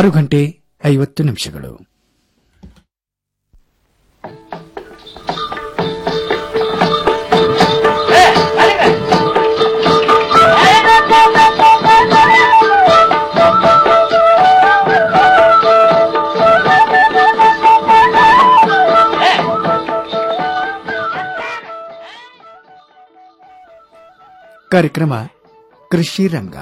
ಆರು ಗಂಟೆ ಐವತ್ತು ನಿಮಿಷಗಳು ಕಾರ್ಯಕ್ರಮ ಕೃಷಿ ರಂಗ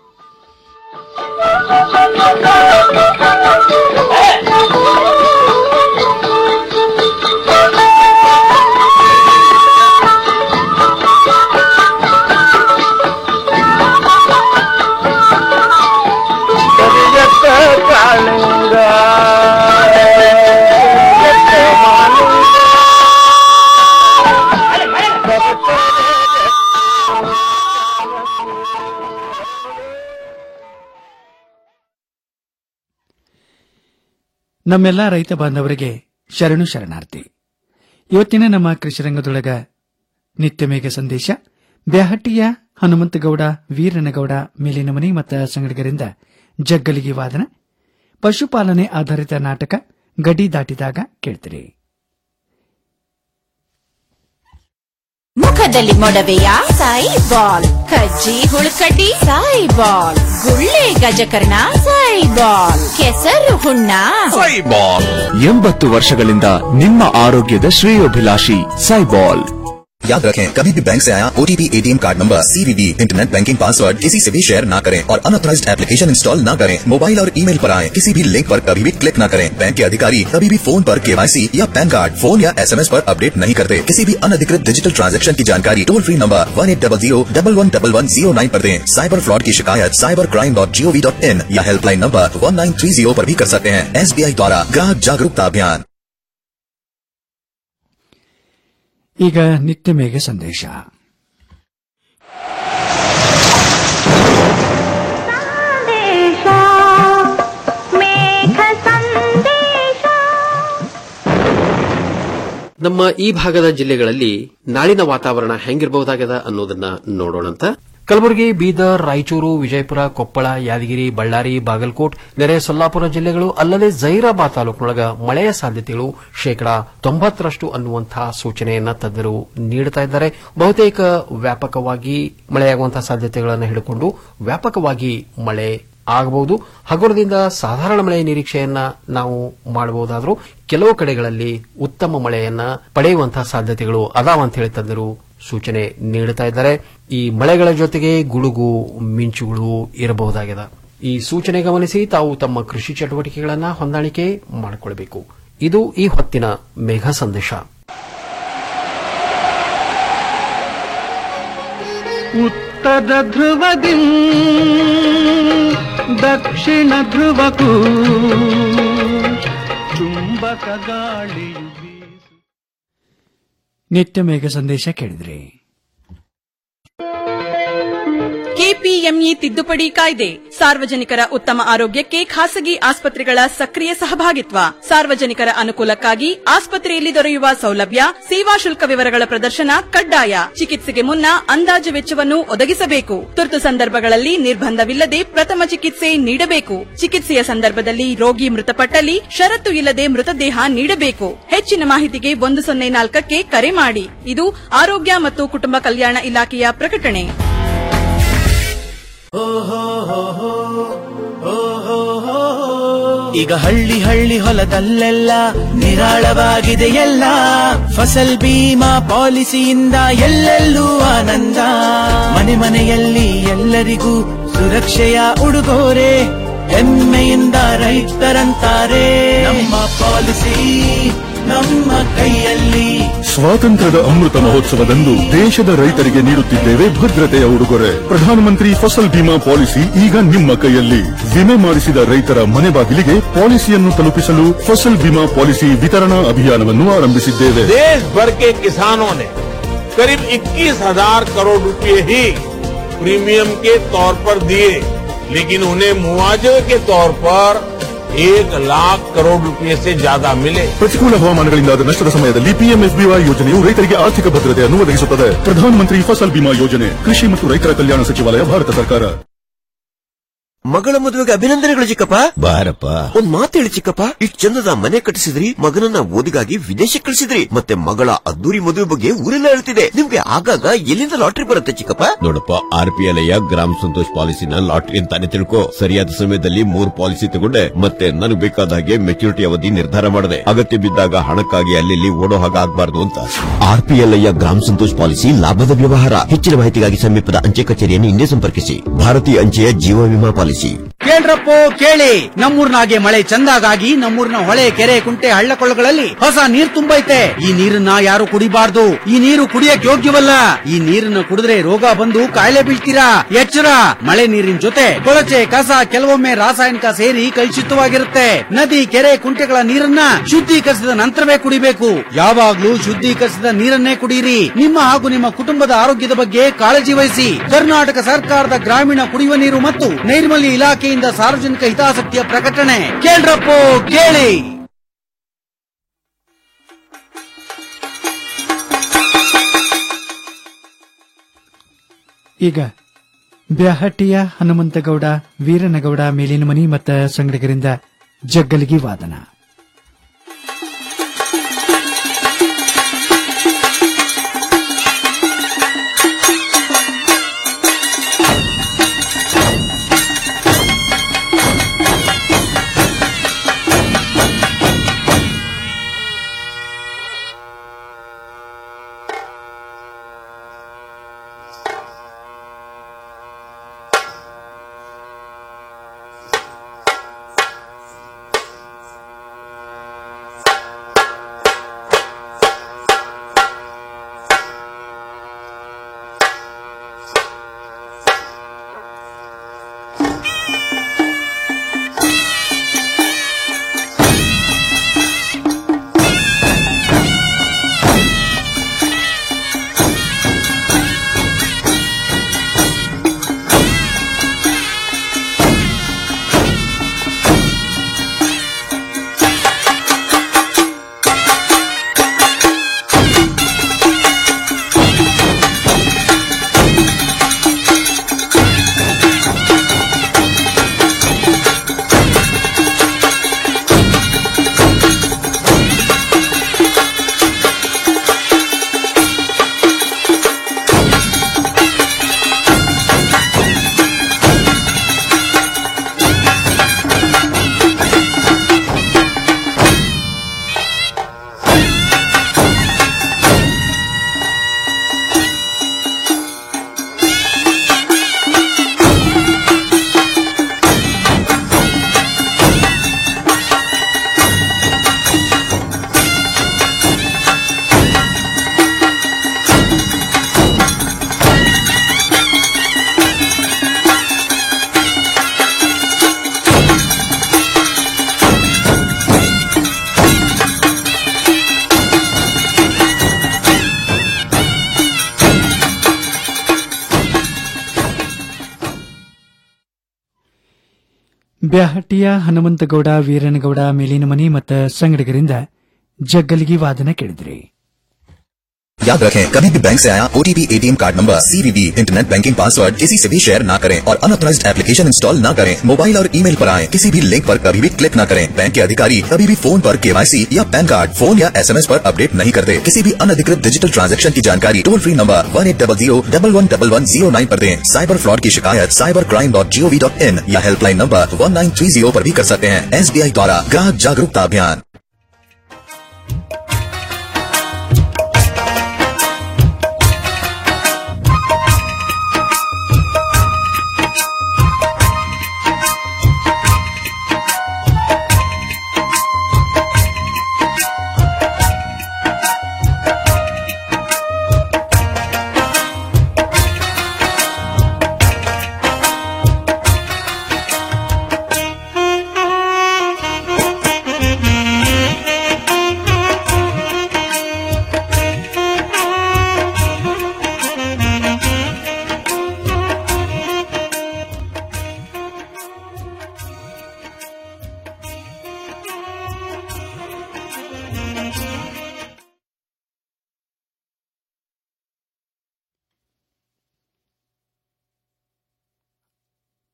ಕರಿಯತ್ತ ಕಾಳಿಂಗ ಕರಿಯತ್ತ ಮಾಲಿಂಗ. ನಮ್ಮೆಲ್ಲ ರೈತ ಬಾಂಧವರಿಗೆ ಶರಣು ಶರಣಾರ್ಥಿ ಇವತ್ತಿನ ನಮ್ಮ ಕೃಷಿ ರಂಗದೊಳಗ ನಿತ್ಯ ಮೇಘ ಸಂದೇಶ ಬ್ಯಾಹಟ್ಟಿಯ ಹನುಮಂತಗೌಡ ವೀರನಗೌಡ ಮೇಲಿನ ಮನೆ ಮತ್ತು ಸಂಗಡಿಗರಿಂದ ಜಗ್ಗಲಿಗೆ ವಾದನ ಪಶುಪಾಲನೆ ಆಧಾರಿತ ನಾಟಕ ಗಡಿ ದಾಟಿದಾಗ ಕೇಳ್ತೀರಿ ಮುಖದಲ್ಲಿ ಮೊಡವೆಯ ಸಾಯಿ ಬಾಲ್ ಕಜ್ಜಿ ಹುಳುಕಡ್ಡಿ ಸಾಯಿ ಬಾಲ್ ಗುಳ್ಳೆ ಗಜಕರ್ಣ ಸಾಯಿ ಬಾಲ್ ಕೆಸರು ಹುಣ್ಣ ಸೈಬಾಲ್ ಎಂಬತ್ತು ವರ್ಷಗಳಿಂದ ನಿಮ್ಮ ಆರೋಗ್ಯದ ಶ್ರೇಯೋಭಿಲಾಷಿ ಸೈಬಾಲ್ याद रखें कभी भी बैंक से आया OTP ATM card number CVV internet banking password किसी से भी शेयर न करें और अनऑथराइज्ड एप्लीकेशन इंस्टॉल न करें मोबाइल और ईमेल पर आए किसी भी लिंक पर कभी भी क्लिक न करें बैंक के अधिकारी कभी भी फोन पर केवाईसी या पैन कार्ड फोन या एसएमएस पर अपडेट नहीं करते किसी भी अनधिकृत डिजिटल ट्रांजैक्शन की जानकारी toll free number one eight double zero double one double one zero nine पर दें साइबर फ्रॉड की शिकायत cyber crime dot G O V dot in या helpline number one nine three zero पर भी कर सकते हैं एसबीआई द्वारा ग्राहक जागरूकता अभियान ಈಗ ನಿತ್ಯ ಮೇಘ ಸಂದೇಶ ನಮ್ಮ ಈ ಭಾಗದ ಜಿಲ್ಲೆಗಳಲ್ಲಿ ನಾಳಿನ ವಾತಾವರಣ ಹೆಂಗಿರಬಹುದಾಗದ ಅನ್ನೋದನ್ನ ನೋಡೋಣಂತ ಕಲಬುರಗಿ ಬೀದರ್ ರಾಯಚೂರು ವಿಜಯಪುರ ಕೊಪ್ಪಳ ಯಾದಗಿರಿ ಬಳ್ಳಾರಿ ಬಾಗಲಕೋಟ್ ನೆರೆ ಸೊಲ್ಲಾಪುರ ಜಿಲ್ಲೆಗಳು ಅಲ್ಲದೆ ಜೈರಾಬಾದ್ ತಾಲೂಕಿನೊಳಗ ಮಳೆಯ ಸಾಧ್ಯತೆಗಳು ಶೇಕಡಾ ತೊಂಬತ್ತರಷ್ಟು ಅನ್ನುವಂತಹ ಸೂಚನೆಯನ್ನ ತಜ್ಞರು ನೀಡುತ್ತಾ ಇದ್ದಾರೆ ಬಹುತೇಕ ವ್ಯಾಪಕವಾಗಿ ಮಳೆಯಾಗುವಂತಹ ಸಾಧ್ಯತೆಗಳನ್ನು ಹಿಡಿಕೊಂಡು ವ್ಯಾಪಕವಾಗಿ ಮಳೆ ಆಗಬಹುದು ಹಗುರದಿಂದ ಸಾಧಾರಣ ಮಳೆಯ ನಿರೀಕ್ಷೆಯನ್ನ ನಾವು ಮಾಡಬಹುದಾದರೂ ಕೆಲವು ಕಡೆಗಳಲ್ಲಿ ಉತ್ತಮ ಮಳೆಯನ್ನ ಪಡೆಯುವಂತಹ ಸಾಧ್ಯತೆಗಳು ಅದಾವ ಅಂತ ಹೇಳಿ ತಜ್ಞರು ಸೂಚನೆ ನೀಡುತ್ತಾ ಇದ್ದಾರೆ ಈ ಮಳೆಗಳ ಜೊತೆಗೆ ಗುಡುಗು ಮಿಂಚುಗಳು ಇರಬಹುದಾಗಿದೆ ಈ ಸೂಚನೆ ಗಮನಿಸಿ ತಾವು ತಮ್ಮ ಕೃಷಿ ಚಟುವಟಿಕೆಗಳನ್ನ ಹೊಂದಾಣಿಕೆ ಮಾಡಿಕೊಳ್ಳಬೇಕು ಇದು ಈ ಹೊತ್ತಿನ ಮೇಘ ಸಂದೇಶ ಉತ್ತರ ಧ್ರುವದಿ ದಕ್ಷಿಣ ಧ್ರುವಕ್ಕೂ ಚುಂಬಕ ಗಾಳಿಯು ಬೀಸು ನಿತ್ಯ ಮೇಘ ಸಂದೇಶ ಕೇಳಿದ್ರಿ ಕೆಪಿಎಂಇ ತಿದ್ದುಪಡಿ ಕಾಯ್ದೆ ಸಾರ್ವಜನಿಕರ ಉತ್ತಮ ಆರೋಗ್ಯಕ್ಕೆ ಖಾಸಗಿ ಆಸ್ಪತ್ರೆಗಳ ಸಕ್ರಿಯ ಸಹಭಾಗಿತ್ವ ಸಾರ್ವಜನಿಕರ ಅನುಕೂಲಕ್ಕಾಗಿ ಆಸ್ಪತ್ರೆಯಲ್ಲಿ ದೊರೆಯುವ ಸೌಲಭ್ಯ ಸೇವಾ ಶುಲ್ಕ ವಿವರಗಳ ಪ್ರದರ್ಶನ ಕಡ್ಡಾಯ ಚಿಕಿತ್ಸೆಗೆ ಮುನ್ನ ಅಂದಾಜು ವೆಚ್ಚವನ್ನು ಒದಗಿಸಬೇಕು ತುರ್ತು ಸಂದರ್ಭಗಳಲ್ಲಿ ನಿರ್ಬಂಧವಿಲ್ಲದೆ ಪ್ರಥಮ ಚಿಕಿತ್ಸೆ ನೀಡಬೇಕು ಚಿಕಿತ್ಸೆಯ ಸಂದರ್ಭದಲ್ಲಿ ರೋಗಿ ಮೃತಪಟ್ಟಲ್ಲಿ ಷರತ್ತು ಇಲ್ಲದೆ ಮೃತದೇಹ ನೀಡಬೇಕು ಹೆಚ್ಚಿನ ಮಾಹಿತಿಗೆ ಒಂದು ಸೊನ್ನೆ ನಾಲ್ಕಕ್ಕೆ ಕರೆ ಮಾಡಿ ಇದು ಆರೋಗ್ಯ ಮತ್ತು ಕುಟುಂಬ ಕಲ್ಯಾಣ ಇಲಾಖೆಯ ಪ್ರಕಟಣೆ ಈಗ ಹಳ್ಳಿ ಹಳ್ಳಿ ಹೊಲದಲ್ಲೆಲ್ಲ ನಿರಾಳವಾಗಿದೆ ಎಲ್ಲ ಫಸಲ್ ಬೀಮಾ ಪಾಲಿಸಿಯಿಂದ ಎಲ್ಲೆಲ್ಲೂ ಆನಂದ ಮನೆ ಮನೆಯಲ್ಲಿ ಎಲ್ಲರಿಗೂ ಸುರಕ್ಷೆಯ ಉಡುಗೊರೆ ಹೆಮ್ಮೆಯಿಂದ ರೈತರಂತಾರೆ ನಮ್ಮ ಪಾಲಿಸಿ ನಮ್ಮ ಕೈಯಲ್ಲಿ ಸ್ವಾತಂತ್ರ್ಯದ ಅಮೃತ ಮಹೋತ್ಸವದಂದು ದೇಶದ ರೈತರಿಗೆ ನೀಡುತ್ತಿದ್ದೇವೆ ಭದ್ರತೆಯ ಉಡುಗೊರೆ ಪ್ರಧಾನಮಂತ್ರಿ ಫಸಲ್ ಬಿಮಾ ಪಾಲಿಸಿ ಈಗ ನಿಮ್ಮ ಕೈಯಲ್ಲಿ ವಿಮೆ ಮಾಡಿಸಿದ ರೈತರ ಮನೆ ಬಾಗಿಲಿಗೆ ಪಾಲಿಸಿಯನ್ನು ತಲುಪಿಸಲು ಫಸಲ್ ಬಿಮಾ ಪಾಲಿಸಿ ವಿತರಣಾ ಅಭಿಯಾನವನ್ನು ಆರಂಭಿಸಿದ್ದೇವೆ देश भर के किसानों ने करीब 21,000 करोड़ रुपए ही प्रीमियम के तौर पर दिए लेकिन उन्हें मुआवजे के तौर पर एक लाख करोड़ रुपए से ज्यादा मिले ಪ್ರತಿಕೂಲ ಹವಾಮಾನಗಳಿಂದಾದ ನಷ್ಟದ ಸಮಯದಲ್ಲಿ ಪಿಎಂಎಫ್ಬಿವೈ ಯೋಜನೆಯು ರೈತರಿಗೆ ಆರ್ಥಿಕ ಭದ್ರತೆಯನ್ನು ಒದಗಿಸುತ್ತದೆ ಪ್ರಧಾನಮಂತ್ರಿ ಫಸಲ್ ಬಿಮಾ ಯೋಜನೆ ಕೃಷಿ ಮತ್ತು ರೈತರ ಕಲ್ಯಾಣ ಸಚಿವಾಲಯ ಭಾರತ ಸರ್ಕಾರ ಮಗಳ ಮದುವೆಗೆ ಅಭಿನಂದನೆಗಳು ಚಿಕ್ಕಪ್ಪ ಬಾರಪ್ಪ ಒಂದ್ ಮಾತು ಹೇಳಿ ಚಿಕ್ಕಪ್ಪ ಇಷ್ಟ್ ಚಂದದ ಮನೆ ಕಟ್ಟಿಸಿದ್ರಿ ಮಗನನ್ನ ಓದಿಗಾಗಿ ವಿದೇಶಕ್ಕೆ ಕಳಿಸಿದ್ರಿ ಮತ್ತೆ ಮಗಳ ಅದ್ದೂರಿ ಮದುವೆ ಬಗ್ಗೆ ಊರೆಲ್ಲ ಹೇಳ್ತಿದೆ ನಿಮ್ಗೆ ಆಗಾಗ ಎಲ್ಲಿಂದ ಲಾಟ್ರಿ ಬರುತ್ತೆ ಚಿಕ್ಕಪ್ಪ ನೋಡಪ್ಪ ಆರ್ ಪಿ ಎಲ್ ಗ್ರಾಮ ಸಂತೋಷ್ ಪಾಲಿಸಿನ ಲಾಟ್ರಿ ಅಂತಾನೆ ತಿಳ್ಕೊ ಸರಿಯಾದ ಸಮಯದಲ್ಲಿ ಮೂರ್ ಪಾಲಿಸಿ ತಗೊಂಡೆ ಮತ್ತೆ ನನಗೆ ಬೇಕಾದ ಹಾಗೆ ಮೆಚುರಿಟಿ ಅವಧಿ ನಿರ್ಧಾರ ಮಾಡಿದೆ ಅಗತ್ಯ ಬಿದ್ದಾಗ ಹಣಕ್ಕಾಗಿ ಅಲ್ಲಿ ಓಡೋ ಹಾಗೆ ಆಗ್ಬಾರ್ದು ಅಂತ ಆರ್ ಪಿ ಎಲ್ ಗ್ರಾಮ ಸಂತೋಷ್ ಪಾಲಿಸಿ ಲಾಭದ ವ್ಯವಹಾರ ಹೆಚ್ಚಿನ ಮಾಹಿತಿಗಾಗಿ ಸಮೀಪದ ಅಂಚೆ ಕಚೇರಿಯನ್ನು ಹಿಂದೆ ಸಂಪರ್ಕಿಸಿ ಭಾರತೀಯ ಅಂಚೆಯ ಜೀವ ವಿಮಾ ಪಾಲಿಸಿ ಕೇಳ್ರಪ್ಪೋ ಕೇಳಿ ನಮ್ಮೂರ್ನಾಗೆ ಮಳೆ ಚಂದಾಗಾಗಿ ನಮ್ಮೂರಿನ ಹೊಳೆ ಕೆರೆ ಕುಂಟೆ ಹಳ್ಳ ಕೊಳ್ಳಗಳಲ್ಲಿ ಹೊಸ ನೀರ್ ತುಂಬೈತೆ ಈ ನೀರನ್ನ ಯಾರು ಕುಡಿಬಾರ್ದು ಈ ನೀರು ಕುಡಿಯಕ್ ಯೋಗ್ಯವಲ್ಲ ಈ ನೀರನ್ನ ಕುಡಿದ್ರೆ ರೋಗ ಬಂದು ಕಾಯಿಲೆ ಬೀಳ್ತೀರಾ ಎಚ್ಚರ ಮಳೆ ನೀರಿನ ಜೊತೆ ಕೊಳಚೆ ಕಸ ಕೆಲವೊಮ್ಮೆ ರಾಸಾಯನಿಕ ಸೇರಿ ಕಲುಷಿತವಾಗಿರುತ್ತೆ ನದಿ ಕೆರೆ ಕುಂಟೆಗಳ ನೀರನ್ನ ಶುದ್ಧೀಕರಿಸಿದ ನಂತರವೇ ಕುಡಿಬೇಕು ಯಾವಾಗ್ಲೂ ಶುದ್ಧೀಕರಿಸಿದ ನೀರನ್ನೇ ಕುಡಿಯಿರಿ ನಿಮ್ಮ ಹಾಗೂ ನಿಮ್ಮ ಕುಟುಂಬದ ಆರೋಗ್ಯದ ಬಗ್ಗೆ ಕಾಳಜಿ ವಹಿಸಿ ಕರ್ನಾಟಕ ಸರ್ಕಾರದ ಗ್ರಾಮೀಣ ಕುಡಿಯುವ ನೀರು ಮತ್ತು ನೈರ್ಮಲ್ಯ ಇಲಾಖೆಯಿಂದ ಸಾರ್ವಜನಿಕ ಹಿತಾಸಕ್ತಿಯ ಪ್ರಕಟಣೆ ಕೇಳ್ರಪ್ಪೋ ಕೇಳಿ ಈಗ ಬ್ಯಾಹಟ್ಟಿಯ ಹನುಮಂತಗೌಡ ವೀರನಗೌಡ ಮೇಲಿನ ಮನಿ ಮತ್ತು ಸಂಗಡಿಗರಿಂದ ಜಗ್ಗಲಿಗಿ ವಾದನ ಬ್ಯಾಹಟ್ಟಿಯ ಹನುಮಂತಗೌಡ ವೀರನಗೌಡ ಮೇಲಿನ ಮನಿ ಮತ್ತು ಸಂಗಡಿಗರಿಂದ ಜಗ್ಗಲಿಗಿ ವಾದನ ಕೇಳಿದ್ರಿ याद रखें कभी भी बैंक से आया OTP ATM card number CVV internet banking password किसी से भी शेयर ना करें और अनऑथराइज्ड एप्लीकेशन इंस्टॉल ना करें मोबाइल और ईमेल पर आए किसी भी लिंक पर कभी भी क्लिक ना करें बैंक के अधिकारी कभी भी फोन पर केवाईसी या पैन कार्ड फोन या एसएमएस पर अपडेट नहीं करते किसी भी अनधिकृत डिजिटल ट्रांजैक्शन की जानकारी toll free number one eight double zero double one double one zero nine पर दें साइबर फ्रॉड की शिकायत cyber crime dot G O V dot in या helpline number one nine three zero पर भी कर सकते हैं एसबीआई द्वारा ग्राहक जागरूकता अभियान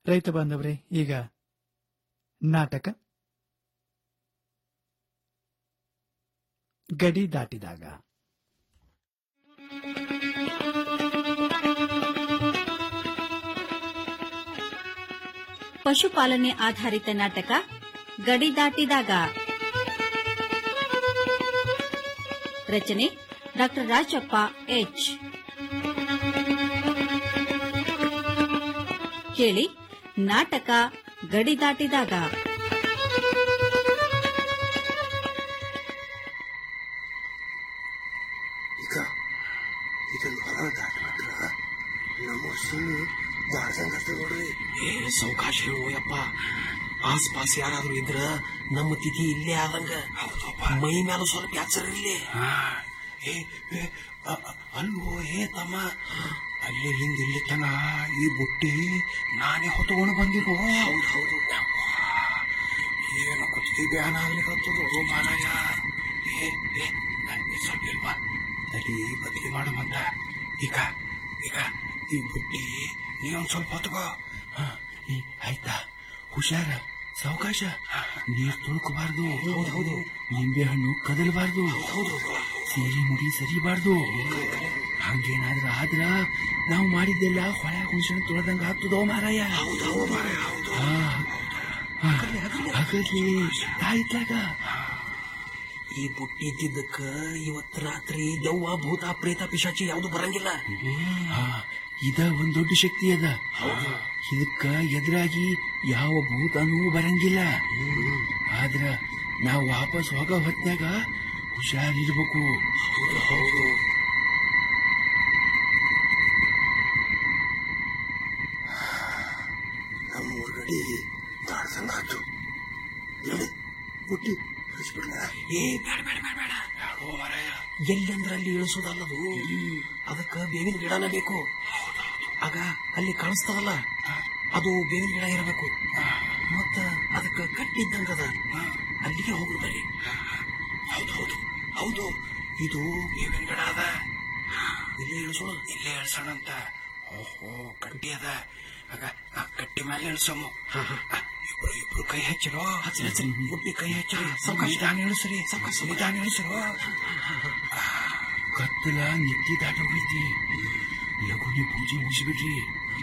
ರೈತ ಬಾಂಧವರೇ ಈಗ ನಾಟಕ ಗಡಿ ದಾಟಿದಾಗ ಪಶುಪಾಲನೆ ಆಧಾರಿತ ನಾಟಕ ಗಡಿ ದಾಟಿದಾಗ ರಚನೆ ಡಾ ರಾಜಪ್ಪ ಎಚ್ ಕೇಳಿ ನಾಟಕ ಗಡಿ ದಾಟಿದಾಗ ಈಗ ಇದನ್ನು ಹೊರ ದಾಟ್ಬಿಟ್ರ ನಮ್ಮ ಸುಮ್ಮನೆ ದಾಡ್ದಂಗ ನೋಡ್ರಿ ಏ ಸಾವಕಾಶ ಹೇಳುವಪ್ಪ ಆಸ್ಪಾಸ್ ಯಾರಾದ್ರೂ ಇದ್ರ ನಮ್ಮ ತಿಥಿ ಇಲ್ಲೇ ಆದಂಗ ಮೈ ಮ್ಯಾಲ ಸ್ವಲ್ಪ ಎಚ್ಚರ ಇರ್ಲಿ ಏ ಏ, ಅ- ಅ- ಅಲ್ವೋ ಏ ತಮ್ಮ ಅಲ್ಲಿ ಹಿಂದ ಇಲ್ಲಿ ತನ ಈ ಬುಟ್ಟಿ ನಾನೇ ಹೊತ್ಕೊಂಡು ಬಂದಿರೋ ಹೌದು ಹೌದು ಏನು ಕುತ್ತಿಗೆ ಬ್ಯಾನ ಆಗ್ಲಿಕ್ಕತ್ತದೋ ಮಾರಾಯ ಏ ಏ ನನಗೆ ಸ್ವಲ್ಪ ಇಲ್ವಾ ತಡಿ ಬದಲಿ ಮಾಡು ಮಂದ ಈಗ ಈಗ ಈ ಬುಟ್ಟಿ ನೀ ಒಂದ್ ಸ್ವಲ್ಪ ಹೊತ್ಕೋ ಹ, ಈ ಆಯ್ತಾ ಹುಷಾರ ಸಾವಕಾಶ ನೀರ್ ತುಳುಕಬಾರ್ದು ಹೌದು ಹೌದು ನಿಂಬೆ ಹಣ್ಣು ಕದಲಬಾರ್ದು ಹೌದು ಸೀರೆ ಮುಡಿ ಸರಿಬಾರ್ದು ಹಂಗೇನಾದ್ರ ಆದ್ರ ನಾವು ಮಾಡಿದ್ದೆಲ್ಲ ಹೊಳೆ ಹುಣ್ಸೆಣ್ಣು ತೊಳೆದಂಗ ಆಗ್ತದೋ ಮಾರಾಯ ಹಾ, ಹಾ, ಹಗಲಿ ಆಯ್ತಾಗ ಈ ಬುಟ್ಟಿ ಇದ್ದಿದ್ದಕ್ಕ ಇವತ್ ರಾತ್ರಿ ದೆವ್ವ ಭೂತ ಪ್ರೇತ ಪಿಶಾಚಿ ಯಾವ್ದು ಬರಂಗಿಲ್ಲ ಹಾ, ಇದ ಒಂದ್ ದೊಡ್ಡ ಶಕ್ತಿ ಅದ ಇದಕ್ಕ ಎದುರಾಗಿ ಯಾವ ಭೂತನೂ ಬರಂಗಿಲ್ಲ ಆದ್ರ ನಾವು ವಾಪಸ್ ಹೋಗೋ ಹೊತ್ನ್ಯಾಗ ಹುಷಾರಿರ್ಬೇಕು ಹೌದು ಹೌದು ನಮ್ಮ ಊರ್ಗಡಿ ದಾಡ್ದಂಗ ಆತು ನೋಡಿ ಬುಟ್ಟಿ ಹಚ್ಬಿಡ್ಲ ಏ ಬೇಡ ಬೇಡ ಬೇಡ ಬೇಡ ಎಲ್ಲಂದ್ರ ಅಲ್ಲಿ ಇಳಿಸೋದಲ್ಲದು ಅದಕ್ಕ ಬೇವಿನ ಗಿಡನ ಬೇಕು ಆಗ ಅಲ್ಲಿ ಕಾಣಿಸ್ತದಲ್ಲ ಅದು ಬೇವಿನ ಗಿಡ ಇರಬೇಕು ಮತ್ತ ಅದಕ್ಕ ಕಟ್ಟಿದ್ದಂಗದ ಅಲ್ಲಿಗೆ ಹೋಗುದು ಬರೀ ಹೌದು ಹೌದು ಹೌದು ಇದು ಬೇವಿನ ಗಿಡ ಅದ ಇಲ್ಲೇ ಇಳಿಸೋಣ ಇಲ್ಲೇ ಇಳ್ಸೋಣ ಅಂತ ಓಹೋ ಕಟ್ಟಿ ಅದ ಆಗ ಆ ಕಟ್ಟಿ ಮೇಲೆ ಇಳ್ಸಮು ಆ, ಇಬ್ರು ಇಬ್ರು ಕೈ ಹಚ್ಚಿರೋ ಹಚ್ಚಿರಿ, ಹಚ್ಚಿರಿ. ಬುಟ್ಟಿ ಕೈ ಹಚ್ಚಿರಿ ಸಾವ್ಕಾಶ. ನಿಧಾನ ಇಳಿಸ್ರಿ ನಿಧಾನ ಇಳಿಸ್ರೋ ಆ, ಕತ್ತಲ ನಿತ್ತಿ ದಾಟೋಗೈತಿ ಲಘುನಿ ಪೂಜೆ ಮುಗಿಸ್ಬಿಡ್ರಿ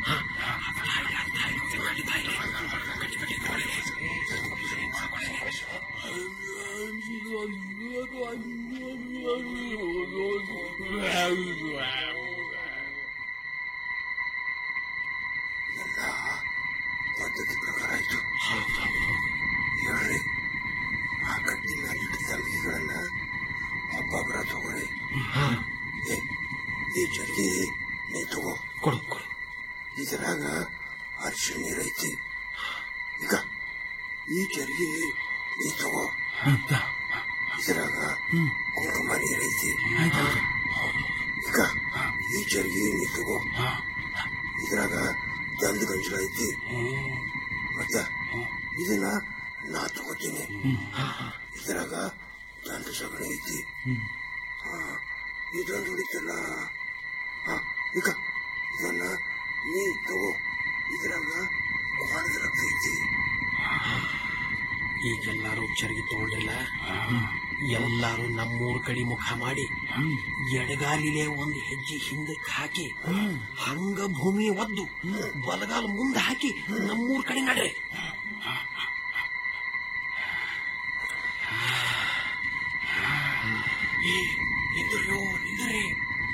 ಎಲ್ಲ ಪದ್ಧತಿ ಪ್ರಕಾರ ಆಯ್ತು ಹೇಳ್ರಿ ಆ ಕಟ್ಟಿ ಮೇಲೆ ಇಟ್ಟಿದ್ದ ಅಲ್ಗಿಗಳನ್ನ ಒಬ್ಬೊಬ್ಬರ ತಗೋರಿ ಏ, ಈ ಜಲ್ದಿ ನೀ ತಗೋ ಕೊಡು ಕೊಡು ಇದ್ರಾಗ ಅರಿಶಿಣ ನೀರೈತಿ ಈಗ ಈ ಚರ್ಗಿ ನೀ ತಗೋ ಇದ್ರಾಗ ಕುಂಕುಮ ನೀರೈತಿ ಈಗ ಈ ಚರ್ಗಿ ನೀ ತಗೋ ಇದ್ರಾಗ ದಂದ ಗಂಜಲ ಐತಿ ಮತ್ತ ಇದನ್ನ ನಾ ತಗೋತೀನಿ ಇದ್ರಾಗ ದಂಡ ಸಗಣಿ ಐತಿ ಹಾ, ಇದೊಂದು ಉಳಿತಲ್ಲ ಹಾ, ಈಗ ಇದನ್ನ ನೀ ತಗೋ ಇದ್ರಾಗ ಕ್ವಾಣದ ರಕ್ತ ಐತಿ ಈಗೆಲ್ಲಾರು ಚರಗಿ ತಗೊಂಡಿಲ್ಲ ಎಲ್ಲಾರು ನಮ್ಮೂರ್ ಕಡೆ ಮುಖ ಮಾಡಿ ಎಡಗಾಲಿಲೆ ಒಂದು ಹೆಜ್ಜೆ ಹಿಂದಕ್ಕೆ ಹಾಕಿ ಹಂಗ ಭೂಮಿ ಒದ್ದು ಬಲಗಾಲ ಮುಂದೆ ಹಾಕಿ ನಮ್ಮೂರ್ ಕಡೆ ನಡ್ರಿ ಏ ನಿಂದ್ರಿಯೋ ನಿಂದ್ರಿ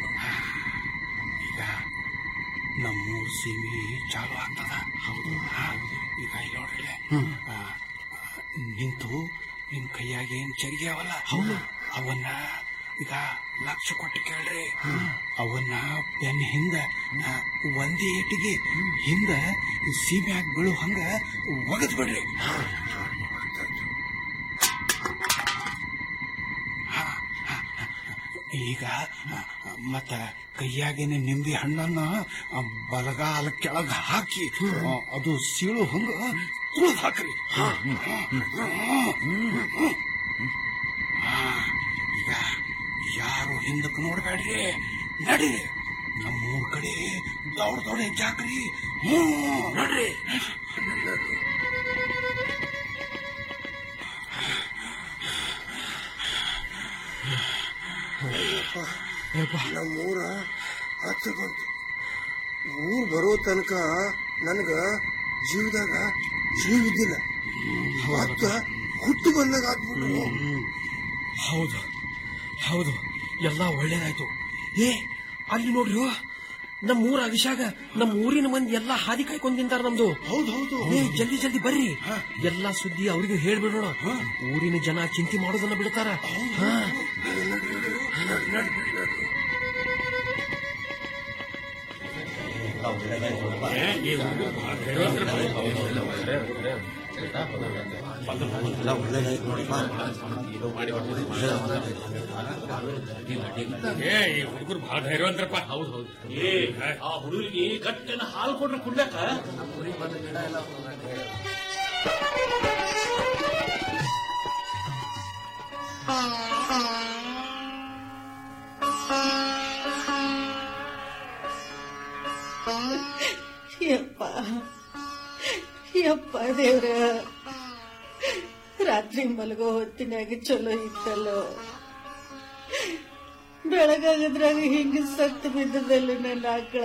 ಈಗ ನಮ್ಮೂರ್ ಸೀಮಿ ಚಾಲು ಆಗ್ತದ ಹೌದು ಈಗ ಇಲ್ಲಿ ನೋಡ್ರಿ ಆ, ನಿಂತು ನಿಮ್ ಕೈಯಾಗ ಏನ್ ಚರಿಗೆ ಅವಲ್ಲ ಹೌದು ಅವನ್ನ ಈಗ ಲಕ್ಷ ಕೊಟ್ಟು ಕೇಳ್ರಿ ಅವನ್ನ ಬೆನ್ನ ಹಿಂದ ಆ, ಒಂದೇ ಏಟಿಗೆ ಹಿಂದ ಸೀಮ್ಯಾಗ ಬೀಳು ಹಂಗ ಒಗದ್ ಬಿಡ್ರಿ ಈಗ ಆ, ಮತ್ತ ಕೈಯಾಗೇನೆ ನಿಂಬೆ ಹಣ್ಣನ್ನ ಆ, ಬಲಗಾಲ ಕೆಳಗ ಹಾಕಿ ಆ, ಅದು ಸೀಳು ಹಂಗ ತುಳಿದ್ ಹಾಕ್ರಿ ಆ, ಈಗ ಯಾರು ಹಿಂದಕ್ಕೆ ನೋಡ್ಬೇಡ್ರಿ ನಡೀರಿ ನಮ್ಮೂರ್ ಕಡೆ ದೌಡ್ ದೌಡ್ ಹೆಚ್ಚಾಕ್ರಿ ಹ್ಮ್ ನೋಡ್ರಿ ನಮ್ಮೂರ ಹತ್ರ ಬಂತು ಊರ್ ಬರೋ ತನಕ ನನಗ ಜೀವದಾಗ ಜೀವ ಇದ್ದಿಲ್ಲ ಮತ್ತ ಹುಟ್ಟು ಬಂದಾಗ ಆಗ್ಬಿಟ್ರು ಹೌದು ಹೌದು ಎಲ್ಲ ಒಳ್ಳೇದಾಯ್ತು ಏ ಅಲ್ಲಿ ನೋಡ್ರಿ ನಮ್ಮ ಊರ ಅಭಿಷಾಗ ನಮ್ಮ ಊರಿನ ಮಂದಿ ಎಲ್ಲಾ ಹಾದಿ ಕಾಯ್ಕೊಂಡ್ ನಿಂತಾರ ನಮ್ದು ಹೌದು ಹೌದು ಏ ಜಲ್ದಿ ಜಲ್ದಿ ಬರ್ರಿ ಎಲ್ಲಾ ಸುದ್ದಿ ಅವ್ರಿಗೆ ಹೇಳ್ಬಿಡೋಣ ಊರಿನ ಜನ ಚಿಂತೆ ಮಾಡೋದನ್ನ ಬಿಡ್ತಾರ ಹಾ. ಏ ಈ ಹುಡುಗರು ಬಹಳ ಧೈರ್ಯವಂತರಪ್ಪ ಹೌದು ಹೌದು ಏ ಆ ಹುಡುಗರಿಗೆ ಗಟ್ಟಿನ ಹಾಲು ಕೊಟ್ರೆ ಕುಡ್ಲಕ್ಕ ಯಪ್ಪ ಯಪ್ಪ ದೇವ್ರ ರಾತ್ರಿ ಮಲಗೋ ಹೊತ್ತಿನಾಗ ಚಲೋ ಇತ್ತಲ್ಲೋ ಬೆಳಗಾಗದ್ರಾಗ ಹಿಂಗ ಸತ್ತು ಬಿದ್ದದಲ್ಲ ನನ್ನ ಆಕಳ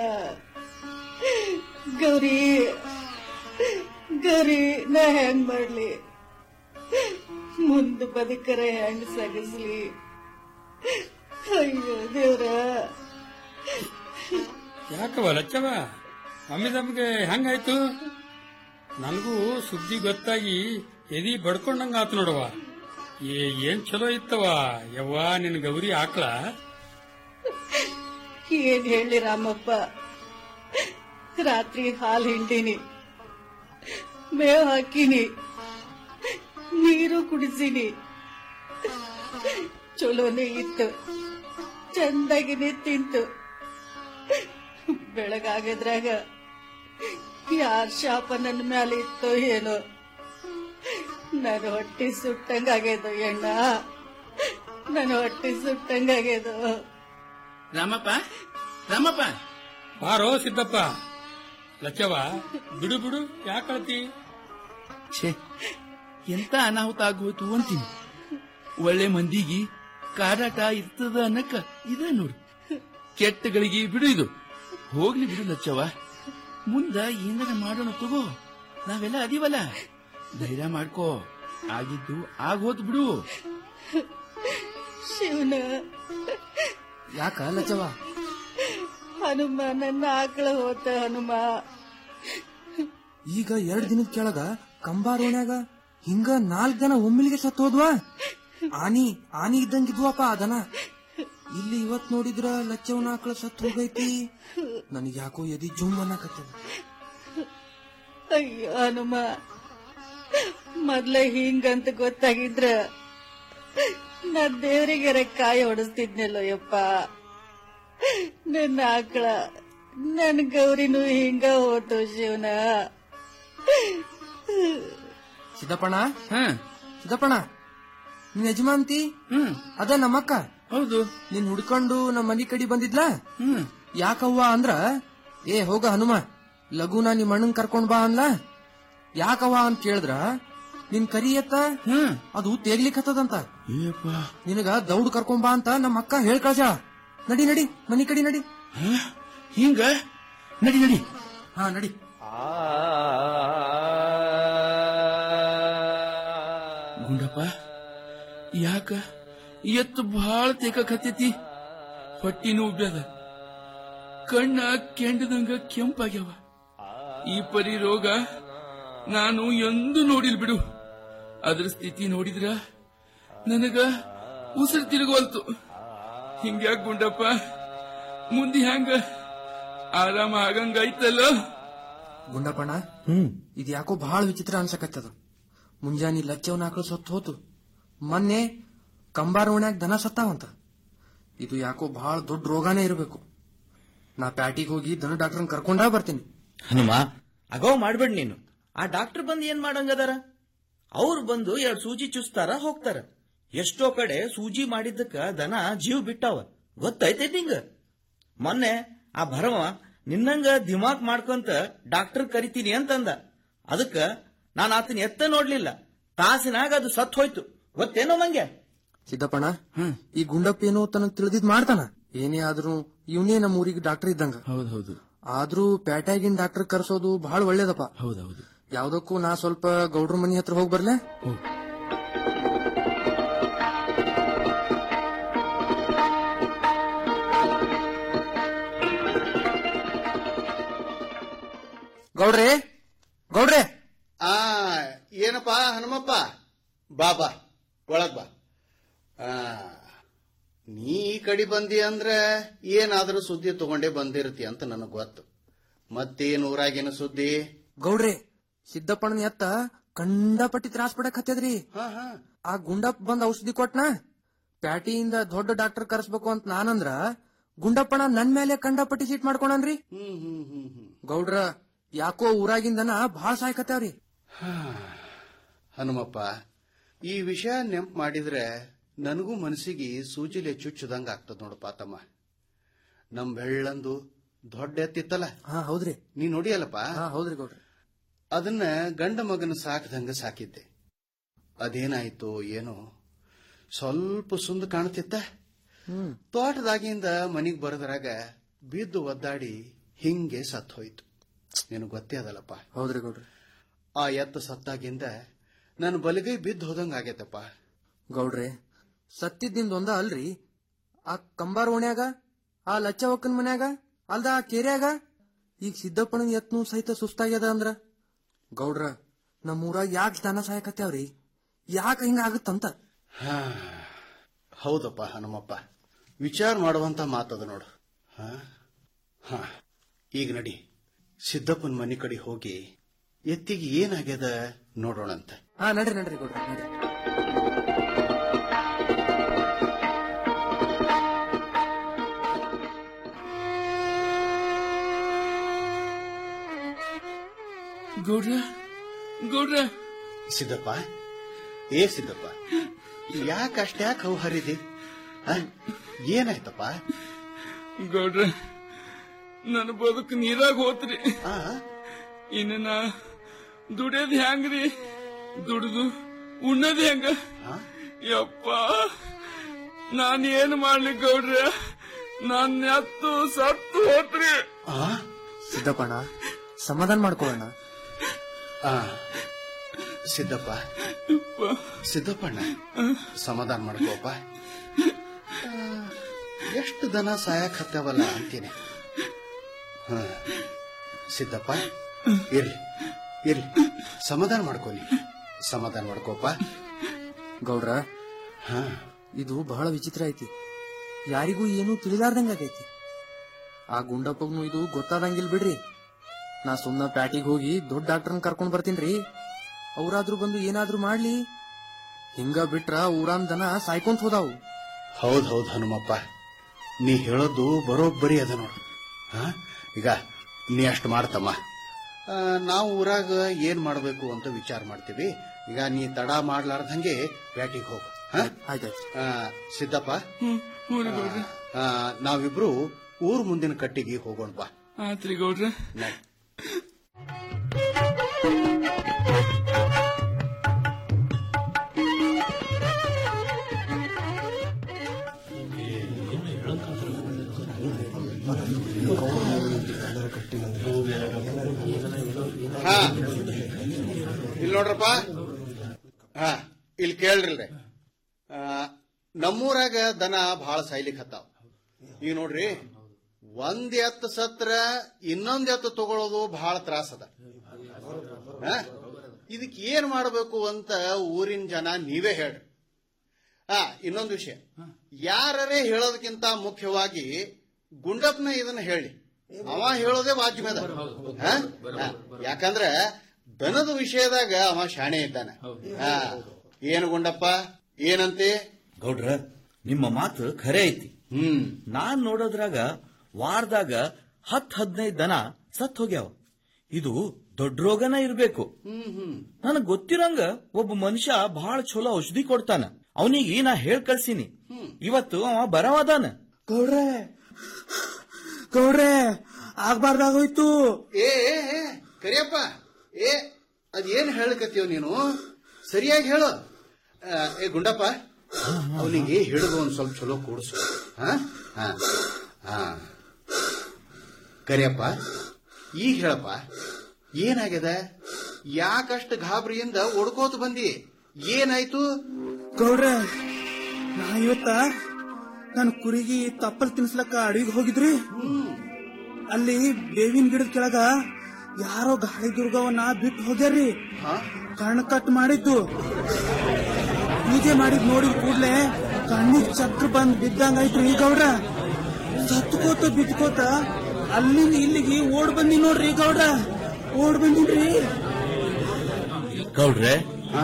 ಗೌರಿ ಗೌರಿ ನಾ ಹೆಂಗ್ ಮಾಡ್ಲಿ ಮುಂದ ಬದುಕರ ಹೆಂಗ್ ಸಗಸ್ಲಿ ಅಯ್ಯೋ ದೇವ್ರ ಯಾಕವ ಲಚ್ಚವ ಅಮ್ಮಿದಮ್ಗೆ ಹೆಂಗಾಯ್ತು ನನಗೂ ಸುದ್ದಿ ಗೊತ್ತಾಗಿ ಎದಿ ಬಡ್ಕೊಂಡಂಗ ಆತು ನೋಡವ ಏ ಏನ್ ಚಲೋ ಇತ್ತವ ಯವ್ವ ನಿನ್ ಗೌರಿ ಆಕ್ಳ ಏನ್ ಹೇಳಿ ರಾಮಪ್ಪ ರಾತ್ರಿ ಹಾಲು ಹಿಂಡಿನಿ ಮೇವ್ ಹಾಕಿನಿ ನೀರು ಕುಡಿಸಿನಿ ಚಲೋನೇ ಇತ್ತು ಚಂದಾಗಿನೇ ತಿಂತು ಬೆಳಗಾಗದ್ರಾಗ ಯಾರ್ ಶಾಪ ನನ್ನ ಮ್ಯಾಲೆ ಇತ್ತೋ ಏನೋ ನನ್ನ ಹೊಟ್ಟಿ ಸುಟ್ಟಂಗಾಗ್ಯದ ಎಣ್ಣ ನನ್ನ ಹೊಟ್ಟಿ ಸುಟ್ಟಂಗಾಗ್ಯದ ರಾಮಪ್ಪ ರಾಮಪ್ಪ ಬಾರೋ ಸಿದ್ದಪ್ಪ ಲಚ್ಚವ ಬಿಡು ಬಿಡು ಯಾಕಳ್ತಿ ಛೇ ಎಂತ ಅನಾಹುತ ಆಗೋಯ್ತು ಅಂತೀನಿ ಒಳ್ಳೆ ಮಂದಿಗೆ ಕಾಡಾಟ ಇರ್ತದ ಅನ್ನಕ್ಕ ಇದ ನೋಡು ಕೆಟ್ಟಗಳಿಗೆ ಬಿಡು ಇದು ಹೋಗ್ಲಿ ಬಿಡು ಲಚ್ಚವ ಮುಂದ ಏನಾರ ಮಾಡೋಣ ತಗೋ ನಾವೆಲ್ಲ ಅದೀವಲ್ಲ ಧೈರ್ಯ ಮಾಡ್ಕೋ ಆಗಿದ್ದು ಆಗೋದ್ ಬಿಡು ಶಿವನ ಯಾಕ ಲಚ್ಚವ ಹನುಮ ನನ್ನ ಆಕಳ ಹೋತ ಹನುಮ ಈಗ ಎರಡ್ ದಿನದ ಕೆಳಗ ಕಂಬಾರೋಣ್ಯಾಗ ಹಿಂಗ ನಾಲ್ಕ್ ದನ ಒಮ್ಮಿಲಿಗೆ ಸತ್ ಹೋದ್ವಾ ಆನಿ ಆನಿ ಇದ್ದಂಗಿದ್ವಪ್ಪ ಆ ದನ ಇಲ್ಲಿ ಇವತ್ ನೋಡಿದ್ರ ಲಚ್ಚವನ ಆಕಳ ಸತ್ ಹೋಗೈತಿ ನನಗ್ ಯಾಕೋ ಎದಿ ಜುಮ್ ಅನ್ನಕತ್ತದ ಅಯ್ಯೋ ಹನುಮ ಮೊದ್ಲ ಹಿಂಗಂತ ಗೊತ್ತಾಗಿದ್ರ ನಾ ದೇವರಿಗೆರ ಕಾಯಿ ಹೊಡಿಸ್ತಿದ್ನಲ್ಲೋ ಯಪ್ಪ ನನ್ನ ಆಕಳ ನನ್ ಗೌರಿನೂ ಹಿಂಗ ಹೋತು ಶಿವನ ಸಿದ್ದಪ್ಪಣ ಸಿದ್ದಪ್ಪಣ ನಿನ್ ಯಜಮಾನ್ತಿ ಅದ ನಮ್ಮಕ್ಕ ಹೌದು ನಿನ್ ಹುಡ್ಕೊಂಡು ನಮ್ಮ ಮನಿ ಕಡಿ ಬಂದಿದ್ಲಾ ಯಾಕವ್ವ ಅಂದ್ರ ಏ ಹೋಗ ಹನುಮ ಲಘುನ ನಿಮ್ ಅಣ್ಣನ್ ಕರ್ಕೊಂಡ್ ಬಾ ಅನ್ಲ ಯಾಕವ್ವ ಅಂತ ಕೇಳಿದ್ರ ನಿನ್ ಕರಿ ಎತ್ತ ಅದು ತೇಗ್ಲಿಕ್ಕತ್ತದಂತ ನಿನಗ ದೌಡ್ ಕರ್ಕೊಂಡ್ ಬಾ ಅಂತ ನಮ್ಮ ಅಕ್ಕ ಹೇಳ್ ಕಳ್ಸ ನಡಿ ನಡಿ ಮನಿ ಕಡಿ ನಡಿ ಹಿಂಗ ನಡಿ ನಡಿ ಹಾ ನಡಿ ಗುಂಡಪ್ಪ ಯಾಕ ಎತ್ತು ಬಹಳ ತೇಕತ್ತೈತಿ ಹೊಟ್ಟಿನೂ ಉಬ್ಬ್ಯದ ಕಣ್ಣ ಕೆಂಡದಂಗ ಕೆಂಪಾಗ್ಯಾವ ಈ ಪರಿ ರೋಗ ನಾನು ಎಂದೂ ನೋಡಿಲ್ ಬಿಡು ಅದ್ರ ಸ್ಥಿತಿ ನೋಡಿದ್ರ ನನಗ ಉಸಿರು ತಿರುಗವಲ್ತು ಹಿಂಗ್ಯಾಕ್ ಗುಂಡಪ್ಪ ಮುಂದೆ ಹ್ಯಾಂಗ ಆರಾಮ ಆಗಂಗಾಯ್ತಲ್ಲ ಗುಂಡಪ್ಪಣ್ಣ ಇದ್ ಯಾಕೋ ಬಹಳ ವಿಚಿತ್ರ ಅನ್ಸಕತ್ತದ ಮುಂಜಾನೆ ಲಚ್ಚವನ ಆಕಳು ಸತ್ತು ಹೋತು ಮೊನ್ನೆ ಕಂಬಾರ ಓಣ್ಯಾಗ ದನ ಸತ್ತಾವಂತ ಇದು ಯಾಕೋ ಬಹಳ ದೊಡ್ಡ ರೋಗಾನೇ ಇರಬೇಕು ನಾ ಪ್ಯಾಟಿಗೆ ಹೋಗಿ ದನ ಡಾಕ್ಟರ್ನ ಕರ್ಕೊಂಡಾ ಬರ್ತೀನಿ ಹನುಮ ಅಗೋ ಮಾಡ್ಬೇಡ ನೀನು ಆ ಡಾಕ್ಟರ್ ಬಂದು ಏನ್ ಮಾಡಂಗದಾರ ಅವ್ರು ಬಂದು ಎರಡ್ ಸೂಜಿ ಚುಸ್ತಾರ ಹೋಗ್ತಾರ ಎಷ್ಟೋ ಕಡೆ ಸೂಜಿ ಮಾಡಿದ್ದಕ್ಕ ದನ ಜೀವ ಬಿಟ್ಟಾವ ಗೊತ್ತೈತೆ ನಿಂಗ ಮೊನ್ನೆ ಆ ಭರಮ ನಿನ್ನಂಗ ದಿಮಾಕ್ ಮಾಡ್ಕೊಂತ ಡಾಕ್ಟರ್ ಕರಿತೀನಿ ಅಂತಂದ ಅದಕ್ಕ ನಾನು ಆತನ ಎತ್ತ ನೋಡ್ಲಿಲ್ಲ ತಾಸಿನಾಗ ಅದು ಸತ್ ಹೋಯ್ತು ಗೊತ್ತೇನೋ ಮಂಗೆ ಸಿದ್ದಪ್ಪಣ್ಣ ಈ ಗುಂಡಪ್ಪ ಏನೋ ತನಗ್ ತಿಳಿದಿದ್ ಮಾಡ್ತಾನ ಏನೇ ಆದ್ರೂ ಇವನೇ ನಮ್ಮ ಊರಿಗೆ ಡಾಕ್ಟರ್ ಇದ್ದಂಗ ಹೌದೌದು ಆದ್ರೂ ಪ್ಯಾಟ್ಯಾಗಿನ್ ಡಾಕ್ಟರ್ ಕರ್ಸೋದು ಬಹಳ ಒಳ್ಳೇದಪ್ಪ ಹೌದೌದು ಯಾವ್ದಕ್ಕೂ ನಾ ಸ್ವಲ್ಪ ಗೌಡ್ರ ಮನಿ ಹತ್ರ ಹೋಗಿ ಬರ್ಲೆ ಗೌಡ್ರೆ ಗೌಡ್ರೆ ಆ ಏನಪ್ಪ ಹನುಮಪ್ಪ ಬಾ ಬಾ ಒಳಗ್ ಬಾ ಆ, ನೀ ಈ ಕಡೆ ಬಂದಿ ಅಂದ್ರೆ ಏನಾದ್ರೂ ಸುದ್ದಿ ತಗೊಂಡೇ ಬಂದಿರ್ತಿ ಅಂತ ನನಗ್ ಗೊತ್ತು ಮತ್ತೇನ್ ಊರಾಗೇನ ಸುದ್ದಿ ಗೌಡ್ರೆ ಸಿದ್ದಪ್ಪಣ್ಣನ ಎತ್ತ ಕಂಡಪಟ್ಟಿ ತ್ರಾಸ್ ಪಡಕ್ ಹತ್ತದ್ರಿ ಆ ಗುಂಡಪ್ಪ ಬಂದ್ ಔಷಧಿ ಕೊಟ್ನ ಪ್ಯಾಟಿಯಿಂದ ದೊಡ್ಡ ಡಾಕ್ಟರ್ ಕರ್ಸ್ಬೇಕು ಅಂತ ನಾನಂದ್ರ ಗುಂಡಪ್ಪಣ್ಣ ನನ್ ಮೇಲೆ ಕಂಡಪಟ್ಟಿ ಸೀಟ್ ಮಾಡ್ಕೊಂಡನ್ರಿ ಗೌಡ್ರ ಯಾಕೋ ಊರಾಗಿಂದನ ಭಾಳ ಸಾಯ್ಕತ್ಯಾವ್ರಿ ಹನುಮಪ್ಪ ಈ ವಿಷಯ ನೆಂಪ್ ಮಾಡಿದ್ರೆ ನನಗೂ ಮನಸ್ಸಿಗೆ ಸೂಜಿಲೆ ಚುಚ್ಚದಂಗ ಆಗ್ತದ ನೋಡಪ್ಪ ತಮ್ಮ ನಮ್ ಬೆಳ್ಳಂದು ದೊಡ್ಡ ಎತ್ತಿತ್ತಲ್ಲ ಹಾ ಹೌದ್ರಿ ನೀ ನೋಡಿಯಲ್ಲಪ್ಪ ಹಾ ಹೌದ್ರಿ ಗೌಡ್ರಿ ಅದನ್ನ ಗಂಡ ಮಗನ ಸಾಕದಂಗ ಸಾಕಿದ್ದೆ ಅದೇನಾಯ್ತು ಏನೋ ಸ್ವಲ್ಪ ಸುಂದ ಕಾಣ್ತಿತ್ತ ಹ್ಮ್ ತೋಟದಾಗಿಂದ ಮನಿಗ್ ಬರದ್ರಾಗ ಬಿದ್ದು ಒದ್ದಾಡಿ ಹಿಂಗೆ ಸತ್ ಹೋಯ್ತು ನಿನಗ್ ಗೊತ್ತೇ ಅದಲ್ಲಪ್ಪ ಹೌದ್ರಿ ಗೌಡ್ರಿ ಆ ಎತ್ತ ಸತ್ತಾಗಿಂದ ನನ್ನ ಬಲಗೈ ಬಿದ್ದು ಹೋದಂಗ ಆಗೈತಪ್ಪ ಗೌಡ್ರೆ ಸತ್ತಿದ್ದಿಂದ ಒಂದ ಅಲ್ರಿ ಆ ಕಂಬಾರ ಓಣ್ಯಾಗ ಆ ಲಚ್ಚ ಒಕ್ಕನ್ ಮನ್ಯಾಗ ಅಲ್ದ ಆ ಕೇರ್ಯಾಗ ಈಗ ಸಿದ್ದಪ್ಪನ ಎತ್ನು ಸಹಿತ ಸುಸ್ತಾಗ್ಯದ ಅಂದ್ರ ಗೌಡ್ರ ನಮ್ಮೂರಾಗ ಯಾಕೆ ದನ ಸಾಯಕತ್ಯಾವ್ರಿ ಯಾಕ ಹಿಂಗ ಆಗುತ್ತಂತ ಹಾ ಹೌದಪ್ಪ ಹನುಮಪ್ಪ ವಿಚಾರ ಮಾಡುವಂತ ಮಾತದ ನೋಡು ಹಾ ಹಾ ಈಗ ನಡಿ ಸಿದ್ದಪ್ಪನ ಮನೆ ಕಡೆ ಹೋಗಿ ಎತ್ತಿಗೆ ಏನಾಗ್ಯದ ನೋಡೋಣಂತ ಹಾ ನಡ್ರಿ ನಡ್ರಿ ಗೌಡ್ರ ನಡ್ರಿ ಗೌಡ್ರ ಗೌಡ್ರ ಸಿದ್ದಪ್ಪ ಏ ಸಿದ್ದಪ್ಪ ಯಾಕೆ ಅಷ್ಟ್ಯಾಕೆ ಹವು ಹರಿದಿ ಆ? ಏನಾಯ್ತಪ್ಪ ಗೌಡ್ರ ನನ್ನ ಬದುಕು ನೀರಾಗ ಹೋತ್ರಿ ಇನ್ನ ನಾ ದುಡಿಯೋದ್ ಹೆಂಗ್ರಿ ದುಡಿದು ಉಣ್ಣದ್ ಹೆಂಗ ಯಪ್ಪ ನಾನ್ ಏನ್ ಮಾಡ್ಲಿ ಗೌಡ್ರ ನಾನ್ ಎತ್ತು ಸತ್ತು ಹೋತ್ರಿ ಸಿದ್ದಪ್ಪಣ್ಣ ಸಮಾಧಾನ ಮಾಡ್ಕೊಳ್ಳೋಣ ಆ ಸಿದ್ದಪ್ಪ ಸಿದ್ದಪ್ಪಣ್ಣ ಸಮಾಧಾನ ಮಾಡ್ಕೋಪ್ಪ ಆ, ಎಷ್ಟು ದನ ಸಾಯಕ್ ಹತ್ತವಲ್ಲ ಅಂತೀನಿ ಹ ಸಿದ್ದಪ್ಪ ಇರ್ಲಿ ಇರ್ಲಿ ಸಮಾಧಾನ ಮಾಡ್ಕೊನಿ ಸಮಾಧಾನ ಮಾಡ್ಕೋಪ್ಪ ಗೌಡ್ರ ಹಾ ಇದು ಬಹಳ ವಿಚಿತ್ರ ಐತಿ ಯಾರಿಗೂ ಏನೂ ತಿಳಿಲಾರ್ದಂಗ ಆಗೈತಿ ಆ ಗುಂಡಪ್ಪಗ್ನು ಇದು ಗೊತ್ತಾದಂಗಿಲ್ ಬಿಡ್ರಿ ನಾ ಸುಮ್ನ ಪ್ಯಾಟಿಗೆ ಹೋಗಿ ದೊಡ್ಡ ಡಾಕ್ಟರ್ನ ಕರ್ಕೊಂಡ್ ಬರ್ತೀನ್ರಿ ಅವ್ರಾದ್ರೂ ಬಂದು ಏನಾದ್ರೂ ಮಾಡ್ಲಿ ಹಿಂಗ ಬಿಟ್ರ ಊರಾನ್ ದನ ಸಾಯ್ಕೊಂತ ಹೋದಾವು ಹೌದ್ ಹೌದ್ ಹನುಮಪ್ಪ ನೀ ಹೇಳೋದು ಬರೋಬ್ಬರಿ ಅದ ನೋಡು ಹಾ ಈಗ ನೀ ಅಷ್ಟು ಮಾಡ್ತಮ್ಮ ಆ, ನಾವು ಊರಾಗ ಏನ್ ಮಾಡ್ಬೇಕು ಅಂತ ವಿಚಾರ ಮಾಡ್ತೀವಿ ಈಗ ನೀ ತಡ ಮಾಡ್ಲಾರ್ದಂಗೆ ಬ್ಯಾಟಿಗೆ ಹೋಗು ಹಾ? ಆ, ಸಿದ್ದಪ್ಪ ಆ, ನಾವಿಬ್ರು ಊರ್ ಮುಂದಿನ ಕಟ್ಟಿಗೆ ಹೋಗೋಣ ಬಾ ಆತ್ರಿ ಗೌಡ್ರ ನಡಿ. ಹಾ ಇಲ್ಲಿ ನೋಡ್ರಪ್ಪ ಹಾ ಇಲ್ಲಿ ಕೇಳ್ರಿಲ್ರಿ ಆ, ನಮ್ಮೂರಾಗ ದನ ಬಹಳ ಸಾಯ್ಲಿಕ್ ಹತ್ತಾವ ಈಗ ನೋಡ್ರಿ ಒಂದ್ ಎತ್ತು ಸತ್ರ ಇನ್ನೊಂದ್ ಎತ್ತು ತಗೊಳ್ಳೋದು ಬಹಳ ತ್ರಾಸ ಅದ ಹಾ? ಇದಕ್ ಏನ್ ಮಾಡಬೇಕು ಅಂತ ಊರಿನ ಜನ ನೀವೇ ಹೇಳ್ರಿ ಆ ಇನ್ನೊಂದು ವಿಷಯ ಯಾರೇ ಹೇಳೋದಕ್ಕಿಂತ ಮುಖ್ಯವಾಗಿ ಗುಂಡಪ್ಪನ ಇದನ್ನ ಹೇಳಿ ಅವ ಹೇಳೋದೇ ವಾಜ್ಯಮದ ಹಾ? ಹಾ. ಯಾಕಂದ್ರ ದನದ ವಿಷಯದಾಗ ಅವ ಶಾಣೆ ಇದ್ದಾನೆ ಹಾ ಏನು ಗುಂಡಪ್ಪ ಏನಂತೆ ಗೌಡ್ರ ನಿಮ್ಮ ಮಾತು ಖರೆ ಐತಿ ಹ್ಮ್ ನಾನ್ ನೋಡೋದ್ರಾಗ ವಾರದಾಗ ಹತ್ ಹದಿನೈದು ದನ ಸತ್ ಹೋಗ್ಯಾವ ಇದು ದೊಡ್ಡ ರೋಗನ ಇರ್ಬೇಕು ಹ್ಮ್ ಹ್ಮ್ ನನಗ್ ಗೊತ್ತಿರಂಗ ಒಬ್ಬ ಮನುಷ್ಯ ಬಹಳ ಚಲೋ ಔಷಧಿ ಕೊಡ್ತಾನ ಅವನಿಗೆ ನಾ ಹೇಳ್ ಕಳ್ಸಿನಿ ಇವತ್ತು ಅವ ಬರವಾದಾನ ಗೌಡ್ರೆ ಗೌಡ್ರೆ ಆಗ್ಬಾರ್ದಾಗೋಯ್ತು ಏ ಏ, ಏ, ಕರಿಯಪ್ಪ ಏ ಅದೇನ್ ಹೇಳಕತ್ತೀವ ನೀನು ಸರಿಯಾಗಿ ಹೇಳು ಆ, ಏ ಗುಂಡಪ್ಪ ಅವನಿಗೆ ಹಿಡಿದು ಒಂದ್ ಸ್ವಲ್ಪ ಚಲೋ ಕೂಡಿಸು ಹಾ ಹಾ ಹಾ ಕರಿಯಪ್ಪ ಈಗ ಹೇಳಪ್ಪ ಏನಾಗ್ಯದ ಯಾಕಷ್ಟು ಗಾಬರಿಯಿಂದ ಒಡ್ಕೋತ ಬಂದಿ ಏನಾಯ್ತು ಗೌಡ್ರೆ ನಾ ಇವತ್ತ ನನ್ ಕುರಿಗೆ ತಪ್ಪಲ್ ತಿನ್ಸ್ಲಕ್ಕ ಅಡಿಗೆ ಹೋಗಿದ್ರಿ ಅಲ್ಲಿ ಬೇವಿನ ಗಿಡದ ಕೆಳಗ ಯಾರೋ ಗಾಳಿ ದುರ್ಗವನ್ನ ಬಿಟ್ಟು ಹೋಗ್ಯಾರ್ರಿ ಕಣ್ಣ್ ಕಟ್ ಮಾಡಿದ್ದು ಪೂಜೆ ಮಾಡಿದ್ ನೋಡಿದ ಕೂಡ್ಲೆ ಕಣ್ಣಿಗ್ ಚಕ್ರ ಬಂದ್ ಬಿದ್ದಂಗಾಯ್ತ್ರಿ ಗೌಡ್ರ ಸತ್ಕೋತ ಬಿದ್ಕೋತ ಅಲ್ಲಿಂದ ಇಲ್ಲಿಗೆ ಓಡ್ ಬಂದಿ ನೋಡ್ರಿ ಗೌಡ್ರ ಓಡ್ ಬಂದಿನ್ರಿ ಗೌಡ್ರೆ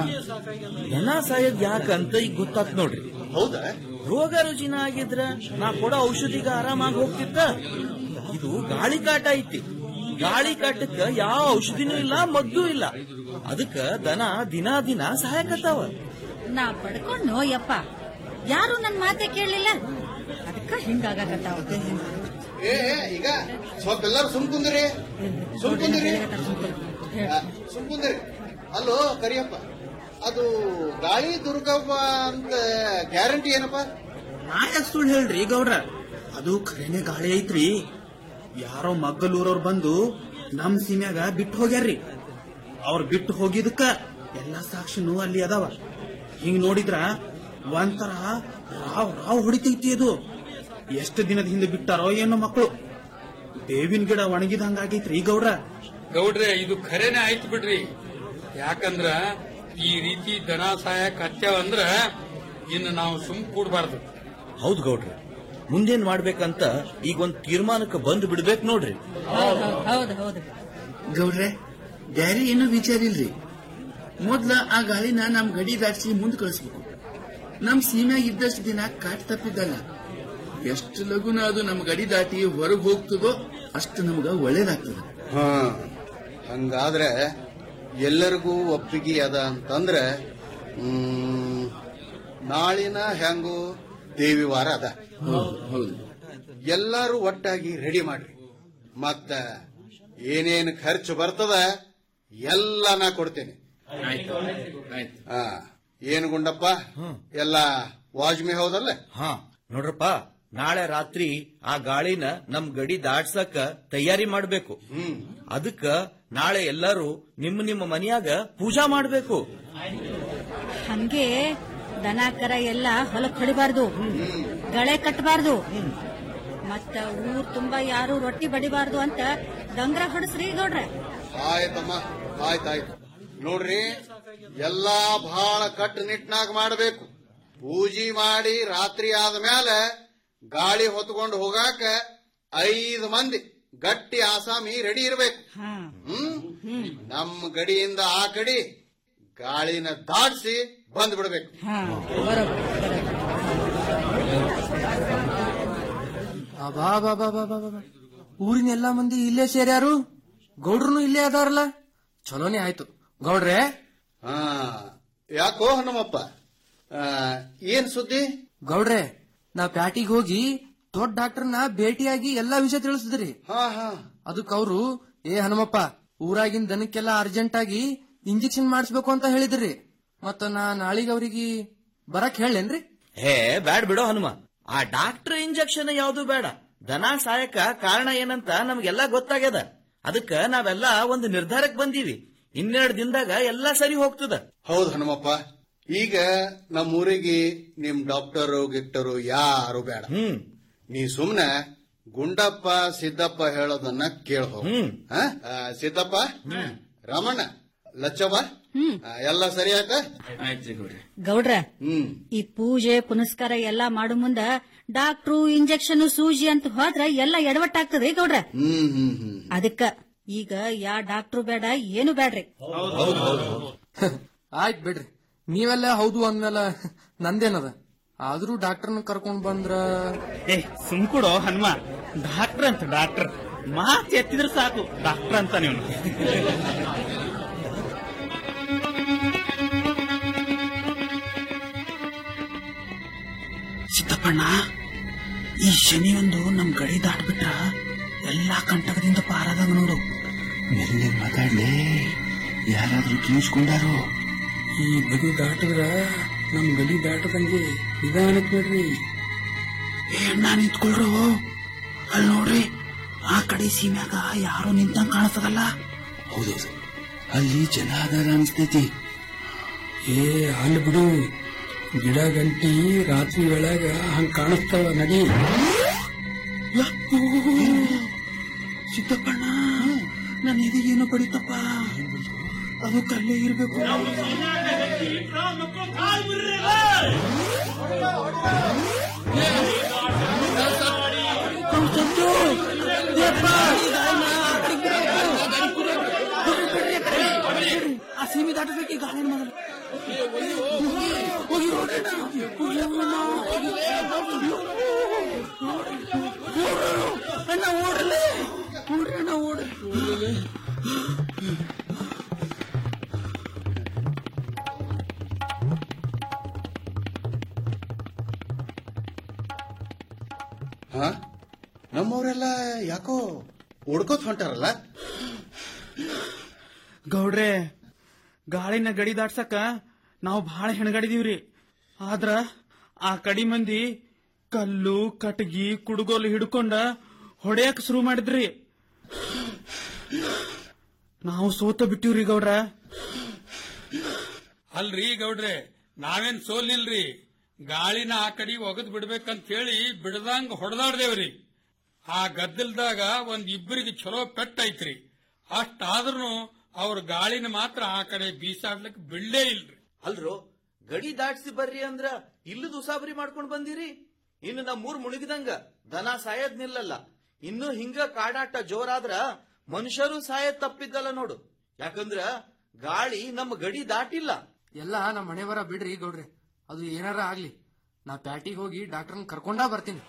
ದನ ಸಾಯೋದ್ ಯಾಕಂತ ಈಗ ಗೊತ್ತಾತ್ ನೋಡ್ರಿ ಹೌದಾ ರೋಗ ರುಜಿನ ಆಗಿದ್ರ ನಾ ಕೊಡೋ ಔಷಧಿಗ ಆರಾಮಾಗಿ ಹೋಗ್ತಿತ್ತ ಇದು ಗಾಳಿ ಕಾಟ ಐತಿ ಗಾಳಿ ಕಾಟಕ್ಕ ಯಾವ ಔಷಧಿನೂ ಇಲ್ಲ ಮದ್ದು ಇಲ್ಲ ಅದಕ್ಕ ದನ ದಿನಾ ದಿನ ಸಹಾಯಕತ್ತಾವ ನಾ ಪಡ್ಕೊಂಡು ಯಪ್ಪ ಯಾರು ನನ್ ಮಾತೆ ಕೇಳಲಿಲ್ಲ ಅದಕ್ಕ ಹಿಂಗಾಗಕತ್ತಾವ ಏ ಏ, ಈಗ ಸ್ವಲ್ಪ ಎಲ್ಲರೂ ಸುಮ್ ಕುಂದ್ರಿ ಸುಮ್ ಕುಂದ್ರಿ ಆ, ಸುಮ್ ಕುಂದ್ರಿ ಅಲ್ಲೋ ಕರಿಯಪ್ಪ ಅದು ಗಾಳಿ ದುರ್ಗವ್ವ ಅಂತ ಗ್ಯಾರಂಟಿ ಏನಪ್ಪ ನಾ ಯಾಕೆ ಸುಳ್ಳು ಹೇಳ್ರಿ ಗೌಡ್ರ ಅದು ಖರೇನೆ ಗಾಳಿ ಐತ್ರಿ ಯಾರೋ ಮಗ್ಗಲೂರವ್ರು ಬಂದು ನಮ್ ಸೀಮ್ಯಾಗ ಬಿಟ್ಟು ಹೋಗ್ಯಾರ್ರಿ ಅವ್ರ ಬಿಟ್ಟು ಹೋಗಿದಕ್ಕ ಎಲ್ಲಾ ಸಾಕ್ಷಿನೂ ಅಲ್ಲಿ ಅದಾವ ಹಿಂಗ್ ನೋಡಿದ್ರ ಒಂಥರ ರಾವ್ ರಾವ್ ಹೊಡಿತೈತಿ ಅದು ಎಷ್ಟು ದಿನದ ಹಿಂದೆ ಬಿಟ್ಟಾರೋ ಏನೋ ಮಕ್ಕಳು ಬೇವಿನ ಗಿಡ ಒಣಗಿದಂಗಾಗೈತ್ರಿ ಗೌಡ್ರ ಗೌಡ್ರೆ ಇದು ಖರೇನೆ ಆಯ್ತು ಬಿಡ್ರಿ ಯಾಕಂದ್ರ ಈ ರೀತಿ ದನ ಸಹಾಯಕ್ ಹತ್ಯಾವಂದ್ರ ಇನ್ನು ನಾವು ಸುಮ್ ಕೂಡ್ಬಾರ್ದು ಹೌದು ಗೌಡ್ರೆ ಮುಂದೇನ್ ಮಾಡ್ಬೇಕಂತ ಈಗ ಒಂದ್ ತೀರ್ಮಾನಕ್ಕೆ ಬಂದು ಬಿಡ್ಬೇಕು ನೋಡ್ರಿ ಹೌದು ಹೌದು ಗೌಡ್ರೆ ಬ್ಯಾರೆ ಏನೋ ವಿಚಾರ ಇಲ್ರಿ ಮೊದ್ಲ ಆ ಗಾಳಿನ ನಮ್ ಗಡಿ ದಾಟಿಸಿ ಮುಂದ್ ಕಳಿಸ್ಬೇಕು ನಮ್ ಸೀಮ್ಯಾಗ ಇದ್ದಷ್ಟು ದಿನ ಕಾಟ್ ತಪ್ಪಿದ್ದಲ್ಲ ಎಷ್ಟು ಲಗುನ ಅದು ನಮ್ ಗಡಿ ದಾಟಿ ಹೊರಗ್ ಹೋಗ್ತದೋ ಅಷ್ಟು ನಮ್ಗ ಒಳ್ಳೇದಾಗ್ತದ ಹಾ ಹಂಗಾದ್ರೆ ಎಲ್ಲರಿಗೂ ಒಪ್ಪಿಗೆ ಅದ ಅಂತಂದ್ರೆ ಹ್ಮ್, ನಾಳಿನ ಹೆಂಗು ದೇವಿ ವಾರ ಅದ ಹೌದು ಎಲ್ಲರೂ ಒಟ್ಟಾಗಿ ರೆಡಿ ಮಾಡ್ರಿ ಮತ್ತ ಏನೇನು ಖರ್ಚು ಬರ್ತದ ಎಲ್ಲ ನಾ ಕೊಡ್ತೇನೆ ಆ, ಏನು ಗುಂಡಪ್ಪ ಎಲ್ಲ ವಾಜ್ಮೆ ಹೌದಲ್ಲ ಹಾ ನೋಡ್ರಪ್ಪ ನಾಳೆ ರಾತ್ರಿ ಆ ಗಾಳಿನ ನಮ್ ಗಡಿ ದಾಟ್ಸಕ ತಯಾರಿ ಮಾಡ್ಬೇಕು ಅದಕ್ಕ ನಾಳೆ ಎಲ್ಲರೂ ನಿಮ್ಮ ನಿಮ್ಮ ಮನೆಯಾಗ ಪೂಜಾ ಮಾಡ್ಬೇಕು ಹಂಗೆ ದನ ಕರ ಎಲ್ಲ ಹೊಲಕ್ ಹೊಡಿಬಾರ್ದು ಗಳೆ ಕಟ್ಟಬಾರ್ದು ಮತ್ತ ಊರ್ ತುಂಬಾ ಯಾರು ರೊಟ್ಟಿ ಬಡಿಬಾರ್ದು ಅಂತ ಡಂಗ್ರ ಹೊಡಸ್ರಿ ಗೌಡ್ರ ಆಯ್ತಮ್ಮ ಆಯ್ತಾಯ್ತು ನೋಡ್ರಿ ಎಲ್ಲಾ ಬಹಳ ಕಟ್ಟುನಿಟ್ನಾಗ ಮಾಡಬೇಕು ಪೂಜೆ ಮಾಡಿ ರಾತ್ರಿ ಆದ್ಮೇಲೆ ಗಾಳಿ ಹೊತ್ಕೊಂಡು ಹೋಗಾಕ ಐದು ಮಂದಿ ಗಟ್ಟಿ ಆಸಾಮಿ ರೆಡಿ ಇರಬೇಕು ಹ್ಮ್ ನಮ್ಮ ಗಡಿಯಿಂದ ಆ ಕಡಿ ಗಾಳಿನ ದಾಟಿಸಿ ಬಂದ್ ಬಿಡ್ಬೇಕು ಅಬಾ ಬಾ ಬಾ ಬಾ ಬಾ ಬಾ. ಊರಿನ ಎಲ್ಲಾ ಮಂದಿ ಇಲ್ಲೇ ಸೇರ್ಯಾರು ಗೌಡ್ರನು ಇಲ್ಲೇ ಅದಾರಲ್ಲ ಚಲೋನೇ ಆಯ್ತು ಗೌಡ್ರೆ ಹಾ ಯಾಕೋ ನಮ್ಮಪ್ಪ ಆ, ಏನ್ ಸುದ್ದಿ ಗೌಡ್ರೆ ನಾ ಪ್ಯಾಟಿಗೆ ಹೋಗಿ ದೊಡ್ಡ ಡಾಕ್ಟರ್ನ ಭೇಟಿಯಾಗಿ ಎಲ್ಲಾ ವಿಷಯ ತಿಳಿಸಿದ್ರಿ ಹಾ ಹಾ ಅದಕ್ಕೆ ಅವರು ಏ ಹನುಮಪ್ಪ ಊರಾಗಿನ ದನಕ್ಕೆಲ್ಲ ಅರ್ಜೆಂಟ್ ಆಗಿ ಇಂಜೆಕ್ಷನ್ ಮಾಡಿಸ್ಬೇಕು ಅಂತ ಹೇಳಿದ್ರಿ ಮತ್ತ ನಾ ನಾಳಿಗೆ ಅವ್ರಿಗೆ ಬರಕ್ ಹೇಳೇನ್ರಿ ಹೇ ಬ್ಯಾಡ್ ಬಿಡೋ ಹನುಮ ಆ ಡಾಕ್ಟರ್ ಇಂಜೆಕ್ಷನ್ ಯಾವ್ದು ಬೇಡ ದನ ಸಾಯಕ ಕಾರಣ ಏನಂತ ನಮ್ಗೆಲ್ಲ ಗೊತ್ತಾಗ್ಯದ ಅದಕ್ಕ ನಾವೆಲ್ಲ ಒಂದು ನಿರ್ಧಾರಕ್ಕೆ ಬಂದೀವಿ ಇನ್ನೆರಡು ದಿನದಾಗ ಎಲ್ಲ ಸರಿ ಹೋಗ್ತದ ಹೌದು ಹನುಮಪ್ಪ ಈಗ ನಮ್ಮೂರಿಗೆ ನಿಮ್ ಡಾಕ್ಟರು ಗಿಕ್ಟರು ಯಾರು ಬೇಡ ನೀ ಸುಮ್ನೆ ಗುಂಡಪ್ಪ ಸಿದ್ದಪ್ಪ ಹೇಳೋದನ್ನ ಕೇಳ್ಹೋ ಸಿದ್ದಪ್ಪ ರಮಣ್ಣ ಲಚ್ಚವ್ವ ಆ, ಎಲ್ಲ ಸರಿ ಆಯ್ತ ಗೌಡ್ರ ಹ್ಮ್ ಈ ಪೂಜೆ ಪುನಸ್ಕಾರ ಎಲ್ಲಾ ಮಾಡು ಮುಂದ ಡಾಕ್ಟ್ರು ಇಂಜೆಕ್ಷನ್ ಸೂಜಿ ಅಂತ ಹೋದ್ರ ಎಲ್ಲ ಎಡವಟ್ಟಾಗ್ತದೆ ಗೌಡ್ರ ಹ್ಮ್ ಹ್ಮ್ ಹ್ಮ್ ಅದಕ್ಕ ಈಗ ಯಾ ಡಾಕ್ಟ್ರು ಬೇಡ ಏನು ಬೇಡ್ರಿ ಆಯ್ತ್ ಬಿಡ್ರಿ ನೀವೆಲ್ಲ ಹೌದು ಅಂದ್ಮೇಲೆ ನಂದೇನದ ಆದ್ರೂ ಡಾಕ್ಟರ್ನ ಕರ್ಕೊಂಡ್ ಬಂದ್ರ ಏ ಸುಮ್ಕುಡೋ ಹನುಮ ಡಾಕ್ಟರ್ ಅಂತ ಡಾಕ್ಟರ್ ಮಾತ್ ಎತ್ತಿದ್ರೆ ಸಾಕು ಡಾಕ್ಟರ್ ಅಂತ ನೀವು ಸಿದ್ದಪ್ಪಣ್ಣ ಈ ಶನಿಯೊಂದು ನಮ್ ಗಡಿ ದಾಟ್ಬಿಟ್ರ ಎಲ್ಲಾ ಕಂಟಕದಿಂದ ಪಾರಾದಂಗ ನೋಡು ಮೆಲ್ಲಗೆ ಮಾತಾಡ್ಲೇ ಯಾರಾದ್ರೂ ಕೇಳಿಸ್ಕೊಂಡಾರು ಈ ಬದಿ ದಾಟಿದ್ರ ನಮ್ ಗಡಿ ದಾಟದಂಗೆ ನಿಧಾನಕ್ ನೋಡ್ರಿ ಏ ಅಣ್ಣ ನಿಂತ್ಕೊಳ್ರು ಅಲ್ಲಿ ನೋಡ್ರಿ ಆ ಕಡೆ ಸೀಮ್ಯಾಗ ಯಾರೋ ನಿಂತಂಗ್ ಕಾಣಿಸ್ತದಲ್ಲ ಹೌದೌದು ಅಲ್ಲಿ ಜನ ಅದಾರ ಅನಿಸ್ತೈತಿ ಏ ಅಲ್ಲಿ ಬಿಡು ಗಿಡ ಗಂಟಿ ರಾತ್ರಿ ವೇಳೆಗ ಹಂಗ ಕಾಣಿಸ್ತಾವ ನಡಿ ಸಿದ್ದಪ್ಪಣ್ಣ ನನ್ನ ಎದೆಗೇನೋ ಬಡಿತಪ್ಪ ಅದು ಕಲ್ಲೇ ಇರ್ಬೇಕು ಆ ಸೀಮೆ ದಾಟಬೇಕು ಈಗ ಗಾಳಿ ಮೊದಲು ಹೋಗಿ ಹೋಗಿ ಅಣ್ಣ ಓಡ್ರಲೇ ಓಡ್ರಿ ಅಣ್ಣ ಓಡ್ರಿ ಹಾ ನಮ್ಮವರೆಲ್ಲ ಯಾಕೋ ಓಡ್ಕೋತ್ ಹೊಂಟಾರಲ್ಲ ಗೌಡ್ರೆ ಗಾಳಿನ ಗಡಿ ದಾಟ್ಸಕ ನಾವು ಬಹಳ ಹೆಣಗಾಡಿದೀವ್ರಿ ಆದ್ರ ಆ ಕಡಿ ಮಂದಿ ಕಲ್ಲು ಕಟಗಿ ಕುಡುಗೋಲು ಹಿಡ್ಕೊಂಡ ಹೊಡೆಯಕ್ ಶುರು ಮಾಡಿದ್ರಿ ನಾವು ಸೋತ ಬಿಟ್ಟಿವ್ರಿ ಗೌಡ್ರ ಅಲ್ರಿ ಗೌಡ್ರೆ ನಾವೇನ್ ಸೋಲಿಲ್ರಿ ಗಾಳಿನ ಆ ಕಡೆ ಒಗದ್ ಬಿಡ್ಬೇಕಂತ ಹೇಳಿ ಬಿಡದಂಗ ಹೊಡೆದಾಡ್ದೇವ್ರಿ ಆ ಗದ್ದಲ್ದಾಗ ಒಂದ್ ಇಬ್ಬರಿಗೆ ಚಲೋ ಪೆಟ್ಟೈತ್ರಿ ಅಷ್ಟಾದ್ರೂ ಅವ್ರ ಗಾಳಿನ ಮಾತ್ರ ಆ ಕಡೆ ಬೀಸಾಡ್ಲಿಕ್ ಬಿಡ್ಲೇ ಇಲ್ರಿ ಅಲ್ರೋ ಗಡಿ ದಾಟ್ಸಿ ಬರ್ರಿ ಅಂದ್ರ ಇಲ್ಲದ ಉಸಾಬರಿ ಮಾಡ್ಕೊಂಡ್ ಬಂದಿರಿ ಇನ್ನು ನಮ್ಮೂರ್ ಮುಳುಗಿದಂಗ ದನ ಸಾಯದ್ ನಿಲ್ಲಲ್ಲ ಇನ್ನು ಹಿಂಗ ಕಾಡಾಟ ಜೋರಾದ್ರ ಮನುಷ್ಯರು ಸಾಯದ್ ತಪ್ಪಿದ್ದಲ್ಲ ನೋಡು ಯಾಕಂದ್ರ ಗಾಳಿ ನಮ್ಮ ಗಡಿ ದಾಟಿಲ್ಲ ಎಲ್ಲ ನಮ್ಮ ಮನೆ ಬರ ಬಿಡ್ರಿ ಗೌಡ್ರೆ ಅದು ಏನಾರ ಆಗ್ಲಿ ನಾ ಪ್ಯಾಟಿಗೆ ಹೋಗಿ ಡಾಕ್ಟರ್ನ ಕರ್ಕೊಂಡಾ ಬರ್ತೀನಿ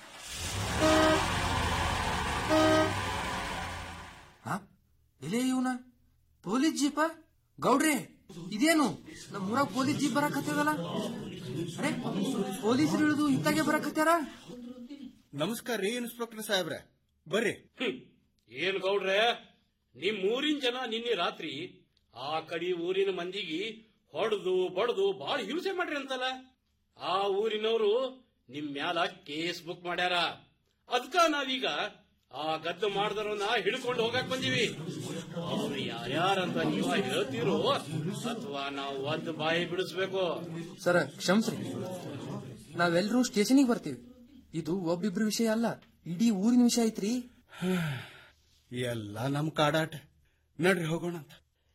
ಆ? ಎಲೆ ಇವನ ಪೊಲೀಸ್ ಜೀಪ ಗೌಡ್ರೆ ಇದೇನು ನಮ್ಮ ಊರಾಗ ಪೊಲೀಸ್ ಜೀಪ್ ಬರಕತ್ತದಲ್ಲ ಅರೆ ಪೊಲೀಸರು ಇಳಿದು ಇತ್ತಾಗೆ ಬರಕತ್ಯಾರ ನಮಸ್ಕಾರ ರೀ ಇನ್ಸ್ಪೆಕ್ಟರ್ ಸಾಹೇಬ್ರೆ ಬರ್ರಿ ಏನ್ ಗೌಡ್ರೆ ನಿಮ್ ಊರಿನ ಜನ ನಿನ್ನೆ ರಾತ್ರಿ ಆ ಕಡಿ ಊರಿನ ಮಂದಿಗೆ ಹೊಡೆದು ಬಡ್ದು ಬಾಳ ಹಿಂಸೆ ಮಾಡ್ರಿ ಅಂತಲ್ಲ ಆ ಊರಿನವರು ನಿಮ್ ಮ್ಯಾಲ ಕೇಸ್ ಬುಕ್ ಮಾಡ್ಯಾರ ಅದ್ಕ ನಾವೀಗ ಆ ಗದ್ದು ಮಾಡ್ದವ್ರನ್ನ ಹಿಡ್ಕೊಂಡು ಹೋಗಕ್ ಬಂದೀವಿ ಅವ್ರು ಯಾರ್ಯಾರಂತ ನೀವ ಹೇಳ್ತೀರೋ ಅಥವಾ ನಾವು ಒದ್ದು ಬಾಯಿ ಬಿಡಿಸ್ಬೇಕು ಸರ ಕ್ಷಮ್ಸ್ರಿ ನಾವೆಲ್ಲರೂ ಸ್ಟೇಷನಿಗೆ ಬರ್ತೀವಿ ಇದು ಒಬ್ಬಿಬ್ರ ವಿಷಯ ಅಲ್ಲ ಇಡೀ ಊರಿನ ವಿಷಯ ಐತ್ರಿ ಎಲ್ಲ ನಮ್ ಕಾಡಾಟ ನಡ್ರಿ ಹೋಗೋಣ ಅಂತ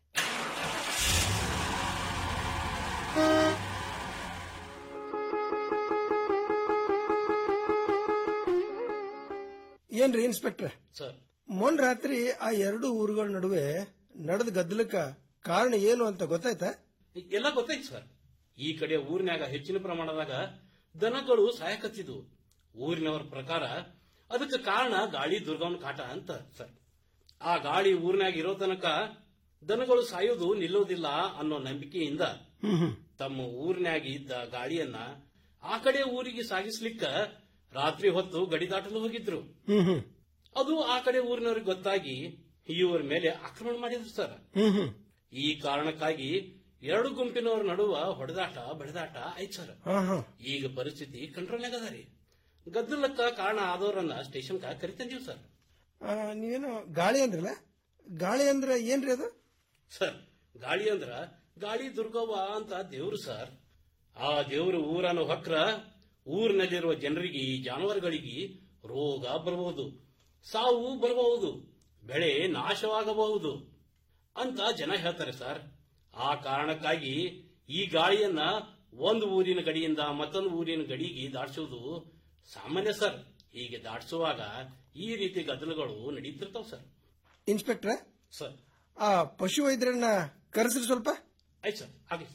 ಏನ್ರಿ ಇನ್ಸ್ಪೆಕ್ಟ್ರೆ ಸರ್ ಮೊನ್ ರಾತ್ರಿ ಆ ಎರಡು ಊರುಗಳ ನಡುವೆ ನಡೆದ ಗದ್ದಲಕ್ಕ ಕಾರಣ ಏನು ಅಂತ ಗೊತ್ತಾಯ್ತಾ ಎಲ್ಲ ಗೊತ್ತೈತಿ ಸರ್ ಈ ಕಡೆ ಊರಿನಾಗ ಹೆಚ್ಚಿನ ಪ್ರಮಾಣದಾಗ ದನಗಳು ಸಾಯಕತ್ತಿದ್ವು ಊರಿನವರ ಪ್ರಕಾರ ಅದಕ್ಕೆ ಕಾರಣ ಗಾಳಿ ದುರ್ಗವನ ಕಾಟ ಅಂತ ಸರ್ ಆ ಗಾಳಿ ಊರಿನಾಗ ಇರೋ ತನಕ ದನಗಳು ಸಾಯೋದು ನಿಲ್ಲೋದಿಲ್ಲ ಅನ್ನೋ ನಂಬಿಕೆಯಿಂದ ತಮ್ಮ ಊರಿನಾಗ ಇದ್ದ ಗಾಳಿಯನ್ನ ಆ ಕಡೆ ಊರಿಗೆ ಸಾಗಿಸ್ಲಿಕ್ಕ ರಾತ್ರಿ ಹೊತ್ತು ಗಡಿ ದಾಟಲು ಹೋಗಿದ್ರು ಹ್ಮ್ ಹ್ಮ್ ಅದು ಆ ಕಡೆ ಊರಿನವ್ರಿಗೆ ಗೊತ್ತಾಗಿ ಇವರ ಮೇಲೆ ಆಕ್ರಮಣ ಮಾಡಿದ್ರು ಸರ್ ಹ್ಮ್ ಹ್ಮ್ ಈ ಕಾರಣಕ್ಕಾಗಿ ಎರಡು ಗುಂಪಿನವರ ನಡುವ ಹೊಡೆದಾಟ ಬಡಿದಾಟ ಆಯ್ತು ಸರ್ ಹಾ ಹಾ ಈಗ ಪರಿಸ್ಥಿತಿ ಕಂಟ್ರೋಲ್ ಅದ ರೀ ಗದ್ದಲಕ್ಕ ಕಾರಣ ಆದವರನ್ನ ಸ್ಟೇಷನ್ ಕರಿತಂದೀವಿ ಸರ್ ಆ, ನೀವೇನು ಗಾಳಿ ಅಂದ್ರಲ್ಲ ಗಾಳಿ ಅಂದ್ರೆ ಏನ್ರಿ ಅದು ಸರ್ ಗಾಳಿ ಅಂದ್ರ ಗಾಳಿ ದುರ್ಗವ್ವ ಅಂತ ದೇವ್ರು ಸರ್ ಆ ದೇವ್ರ ಊರನ್ನು ಹೊಕ್ರ ಊರಿನಲ್ಲಿರುವ ಜನರಿಗೆ ಜಾನುವಾರುಗಳಿಗೆ ರೋಗ ಬರಬಹುದು ಸಾವು ಬರಬಹುದು ಬೆಳೆ ನಾಶವಾಗಬಹುದು ಅಂತ ಜನ ಹೇಳ್ತಾರೆ ಸರ್ ಆ ಕಾರಣಕ್ಕಾಗಿ ಈ ಗಾಳಿಯನ್ನ ಒಂದು ಊರಿನ ಗಡಿಯಿಂದ ಮತ್ತೊಂದು ಊರಿನ ಗಡಿಗೆ ದಾಟಿಸುವುದು ಸಾಮಾನ್ಯ ಸರ್ ಹೀಗೆ ದಾಟಿಸುವಾಗ ಈ ರೀತಿ ಗದ್ದಲಗಳು ನಡೀತಿರ್ತಾವ ಸರ್ ಇನ್ಸ್ಪೆಕ್ಟ್ರೆ ಸರ್ ಆ ಪಶು ವೈದ್ಯರನ್ನ ಕರೆಸ್ರಿ ಸ್ವಲ್ಪ ಆಯ್ತು ಸರ್ ಹಾಗೆ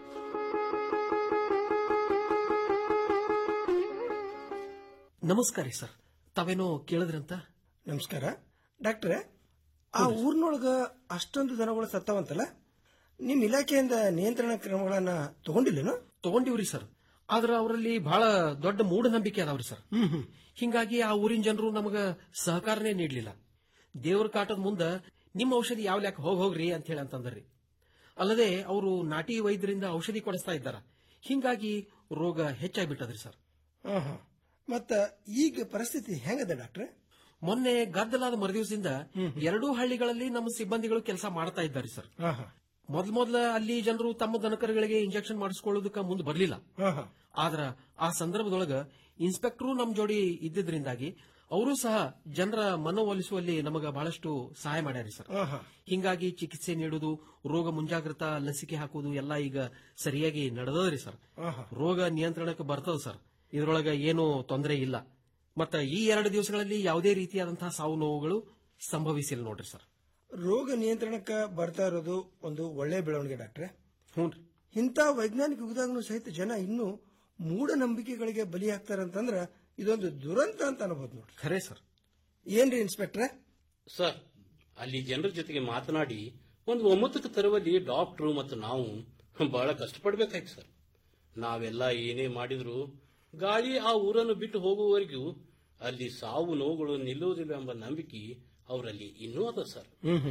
ನಮಸ್ಕಾರ ರೀ ಸರ್ ತಾವೇನೋ ಕೇಳಿದ್ರಂತ ನಮಸ್ಕಾರ ಡಾಕ್ಟ್ರೆ ಆ ಊರ್ನೊಳಗ ಅಷ್ಟೊಂದು ದನಗಳು ಸತ್ತಾವಂತಲ್ಲ ನಿಮ್ ಇಲಾಖೆಯಿಂದ ನಿಯಂತ್ರಣ ಕ್ರಮಗಳನ್ನ ತಗೊಂಡಿಲ್ಲೇನು ತಗೊಂಡಿವ್ರಿ ಸರ್ ಆದ್ರ ಅವರಲ್ಲಿ ಬಹಳ ದೊಡ್ಡ ಮೂಢನಂಬಿಕೆ ಅದಾವ್ರಿ ಸರ್ ಹಿಂಗಾಗಿ ಆ ಊರಿನ ಜನರು ನಮಗ ಸಹಕಾರನೇ ನೀಡಲಿಲ್ಲ ದೇವ್ರ ಕಾಟದ ಮುಂದ ನಿಮ್ಮ ಔಷಧಿ ಯಾವ ಲೆಕ್ಕ ಹೋಗ್ ಹೋಗ್ರಿ ಅಂತ ಹೇಳಿ ಅಂತಂದ್ರಿ ಅಲ್ಲದೆ ಅವರು ನಾಟಿ ವೈದ್ಯರಿಂದ ಔಷಧಿ ಕೊಡಿಸ್ತಾ ಇದ್ದಾರ ಹಿಂಗಾಗಿ ರೋಗ ಹೆಚ್ಚಾಗ್ಬಿಟ್ಟದ್ರಿ ಸರ್ ಆಹಾ. ಮತ್ತ ಈಗ ಪರಿಸ್ಥಿತಿ ಹೆಂಗದ ಡಾಕ್ಟ್ರೆ ಮೊನ್ನೆ ಗದ್ದಲಾದ ಮರುದಿವಸದಿಂದ ಎರಡೂ ಹಳ್ಳಿಗಳಲ್ಲಿ ನಮ್ಮ ಸಿಬ್ಬಂದಿಗಳು ಕೆಲಸ ಮಾಡ್ತಾ ಇದ್ದಾರೆ ಸರ್ ಆಹಾ. ಮೊದ್ಲ ಮೊದ್ಲ ಅಲ್ಲಿ ಜನರು ತಮ್ಮ ದನಕರುಗಳಿಗೆ ಇಂಜೆಕ್ಷನ್ ಮಾಡಿಸ್ಕೊಳ್ಳೋದಕ್ಕೆ ಮುಂದೆ ಬರಲಿಲ್ಲ ಆಹಾ. ಆದ್ರ ಆ ಸಂದರ್ಭದೊಳಗ ಇನ್ಸ್ಪೆಕ್ಟರ್ ನಮ್ ಜೋಡಿ ಇದ್ದಿದ್ರಿಂದಾಗಿ ಅವರು ಸಹ ಜನರ ಮನವೊಲಿಸುವಲ್ಲಿ ನಮಗ ಬಹಳಷ್ಟು ಸಹಾಯ ಮಾಡ್ಯಾರಿ ಸರ್ ಆಹಾ. ಹಿಂಗಾಗಿ ಚಿಕಿತ್ಸೆ ನೀಡುವುದು ರೋಗ ಮುಂಜಾಗ್ರತಾ ಲಸಿಕೆ ಹಾಕುವುದು ಎಲ್ಲ ಈಗ ಸರಿಯಾಗಿ ನಡೆದದ್ರಿ ಸರ್ ಆಹಾ. ರೋಗ ನಿಯಂತ್ರಣಕ್ಕೆ ಬರ್ತದ ಸರ್ ಇದರೊಳಗ ಏನು ತೊಂದರೆ ಇಲ್ಲ ಮತ್ತ ಈ ಎರಡು ದಿವಸಗಳಲ್ಲಿ ಯಾವುದೇ ರೀತಿಯಾದಂತಹ ಸಾವು ನೋವುಗಳು ಸಂಭವಿಸಿಲ್ಲ ನೋಡ್ರಿ ಸರ್ ರೋಗ ನಿಯಂತ್ರಣಕ್ಕ ಬರ್ತಾ ಇರೋದು ಒಂದು ಒಳ್ಳೆ ಬೆಳವಣಿಗೆ ಡಾಕ್ಟ್ರೆ ಹ್ಞೂನ್ರಿ ಇಂಥ ವೈಜ್ಞಾನಿಕ ಯುಗದಾಗನು ಸಹಿತ ಜನ ಇನ್ನೂ ಮೂಢನಂಬಿಕೆಗಳಿಗೆ ಬಲಿ ಆಗ್ತಾರಂತಂದ್ರ ಇದೊಂದು ದುರಂತ ಅಂತ ಅನ್ಬೋದು ನೋಡ್ರಿ ಖರೆ ಸರ್ ಏನ್ರಿ ಇನ್ಸ್ಪೆಕ್ಟ್ರೆ ಸರ್ ಅಲ್ಲಿ ಜನರ ಜೊತೆಗೆ ಮಾತನಾಡಿ ಒಂದು ಒಮ್ಮತಕ್ಕೆ ತರುವಲ್ಲಿ ಡಾಕ್ಟರ್ ಮತ್ತು ನಾವು ಬಹಳ ಕಷ್ಟಪಡಬೇಕಾಯ್ತು ಸರ್ ನಾವೆಲ್ಲ ಏನೇ ಮಾಡಿದ್ರು ಗಾಳಿ ಆ ಊರನ್ನು ಬಿಟ್ಟು ಹೋಗುವವರೆಗೂ ಅಲ್ಲಿ ಸಾವು ನೋವುಗಳು ನಿಲ್ಲುವುದಿಲ್ಲ ಎಂಬ ನಂಬಿಕೆ ಅವರಲ್ಲಿ ಇನ್ನೂ ಅದ ಸರ್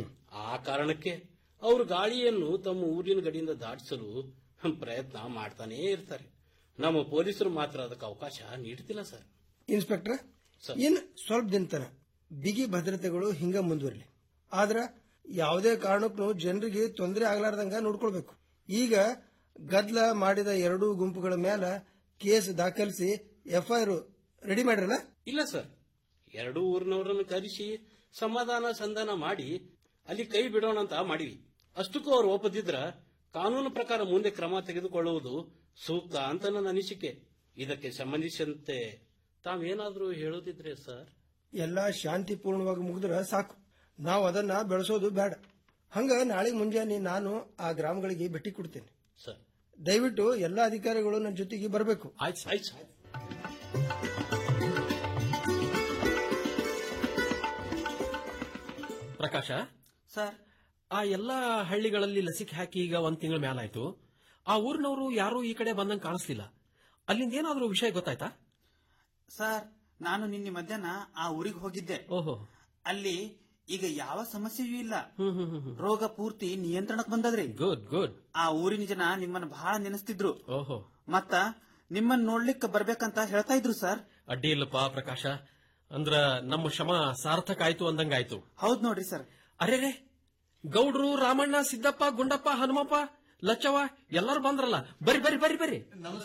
ಆ ಕಾರಣಕ್ಕೆ ಅವರು ಗಾಳಿಯನ್ನು ತಮ್ಮ ಊರಿನ ಗಡಿಯಿಂದ ದಾಟಿಸಲು ಪ್ರಯತ್ನ ಮಾಡ್ತಾನೇ ಇರ್ತಾರೆ ನಮ್ಮ ಪೊಲೀಸರು ಮಾತ್ರ ಅದಕ್ಕೆ ಅವಕಾಶ ನೀಡ್ತಿಲ್ಲ ಸರ್ ಇನ್ಸ್ಪೆಕ್ಟ್ರೆ ಇನ್ ಸ್ವಲ್ಪ ದಿನ ತನ ಬಿಗಿ ಭದ್ರತೆಗಳು ಹಿಂಗ ಮುಂದುವರಲಿ ಆದ್ರ ಯಾವುದೇ ಕಾರಣಕ್ಕೂ ಜನರಿಗೆ ತೊಂದರೆ ಆಗ್ಲಾರ್ದಂಗ ನೋಡ್ಕೊಳ್ಬೇಕು ಈಗ ಗದ್ಲ ಮಾಡಿದ ಎರಡೂ ಗುಂಪುಗಳ ಮೇಲ ಕೇಸ್ ದಾಖಲಿಸಿ ಎಫ್ಐಆರ್ ರೆಡಿ ಮಾಡ್ರಲ್ಲ ಇಲ್ಲ ಸರ್ ಎರಡೂ ಊರಿನವರನ್ನು ಕರೆಸಿ ಸಮಾಧಾನ ಸಂಧಾನ ಮಾಡಿ ಅಲ್ಲಿ ಕೈ ಬಿಡೋಣ ಅಂತ ಮಾಡಿವಿ ಅಷ್ಟಕ್ಕೂ ಅವರು ಒಪ್ಪದಿದ್ರ ಕಾನೂನು ಪ್ರಕಾರ ಮುಂದೆ ಕ್ರಮ ತೆಗೆದುಕೊಳ್ಳುವುದು ಸೂಕ್ತ ಅಂತ ನನ್ನ ಅನಿಸಿಕೆ ಇದಕ್ಕೆ ಸಂಬಂಧಿಸಿದಂತೆ ತಾವೇನಾದ್ರೂ ಹೇಳೋದಿದ್ರೆ ಸರ್ ಎಲ್ಲಾ ಶಾಂತಿಪೂರ್ಣವಾಗಿ ಮುಗಿದ್ರ ಸಾಕು ನಾವು ಅದನ್ನ ಬೆಳೆಸೋದು ಬೇಡ ಹಂಗ ನಾಳೆ ಮುಂಜಾನೆ ನಾನು ಆ ಗ್ರಾಮಗಳಿಗೆ ಭೇಟಿ ಕೊಡ್ತೇನೆ ಸರ್ ದಯವಿಟ್ಟು ಎಲ್ಲಾ ಅಧಿಕಾರಿಗಳು ನನ್ನ ಜೊತೆಗೆ ಬರಬೇಕು ಆಯ್ತು ಆಯ್ತು ಪ್ರಕಾಶ ಸರ್ ಆ ಎಲ್ಲಾ ಹಳ್ಳಿಗಳಲ್ಲಿ ಲಸಿಕೆ ಹಾಕಿ ಈಗ ಒಂದ್ ತಿಂಗಳ ಮೇಲಾಯ್ತು ಆ ಊರಿನವರು ಯಾರೂ ಈ ಕಡೆ ಬಂದಂಗ್ ಕಾಣಿಸ್ಲಿಲ್ಲ ಅಲ್ಲಿಂದ ಏನಾದ್ರೂ ವಿಷಯ ಗೊತ್ತಾಯ್ತಾ ಸರ್ ನಾನು ನಿನ್ನೆ ಮಧ್ಯಾಹ್ನ ಆ ಊರಿಗೆ ಹೋಗಿದ್ದೆ ಓಹೋ ಅಲ್ಲಿ ಈಗ ಯಾವ ಸಮಸ್ಯೆಯೂ ಇಲ್ಲ ರೋಗ ಪೂರ್ತಿ ನಿಯಂತ್ರಣಕ್ಕೆ ಬಂದದ್ರಿ ಗುಡ್ ಗುಡ್ ಆ ಊರಿನ ಜನ ನಿಮ್ಮನ್ನ ಬಹಳ ನೆನೆಸ್ತಿದ್ರು ಓಹೋ ಮತ್ತ ನಿಮ್ಮನ್ನ ನೋಡ್ಲಿಕ್ಕೆ ಬರ್ಬೇಕಂತ ಹೇಳ್ತಾ ಇದ್ರು ಸರ್ ಅಡ್ಡಿ ಇಲ್ಲಪ್ಪ ಪ್ರಕಾಶ ಅಂದ್ರ ನಮ್ಮ ಶ್ರಮ ಸಾರ್ಥಕ ಆಯ್ತು ಅಂದಂಗಾಯ್ತು ಹೌದ್ ನೋಡ್ರಿ ಸರ್ ಅರೆ ಗೌಡ್ರು ರಾಮಣ್ಣ ಸಿದ್ದಪ್ಪ ಗುಂಡಪ್ಪ ಹನುಮಪ್ಪ ಲಚ್ಚವ ಎಲ್ಲರೂ ಬಂದ್ರಲ್ಲ ಬರ್ರಿ ಬರ್ರಿ ಬರ್ರಿ ಬರ್ರಿ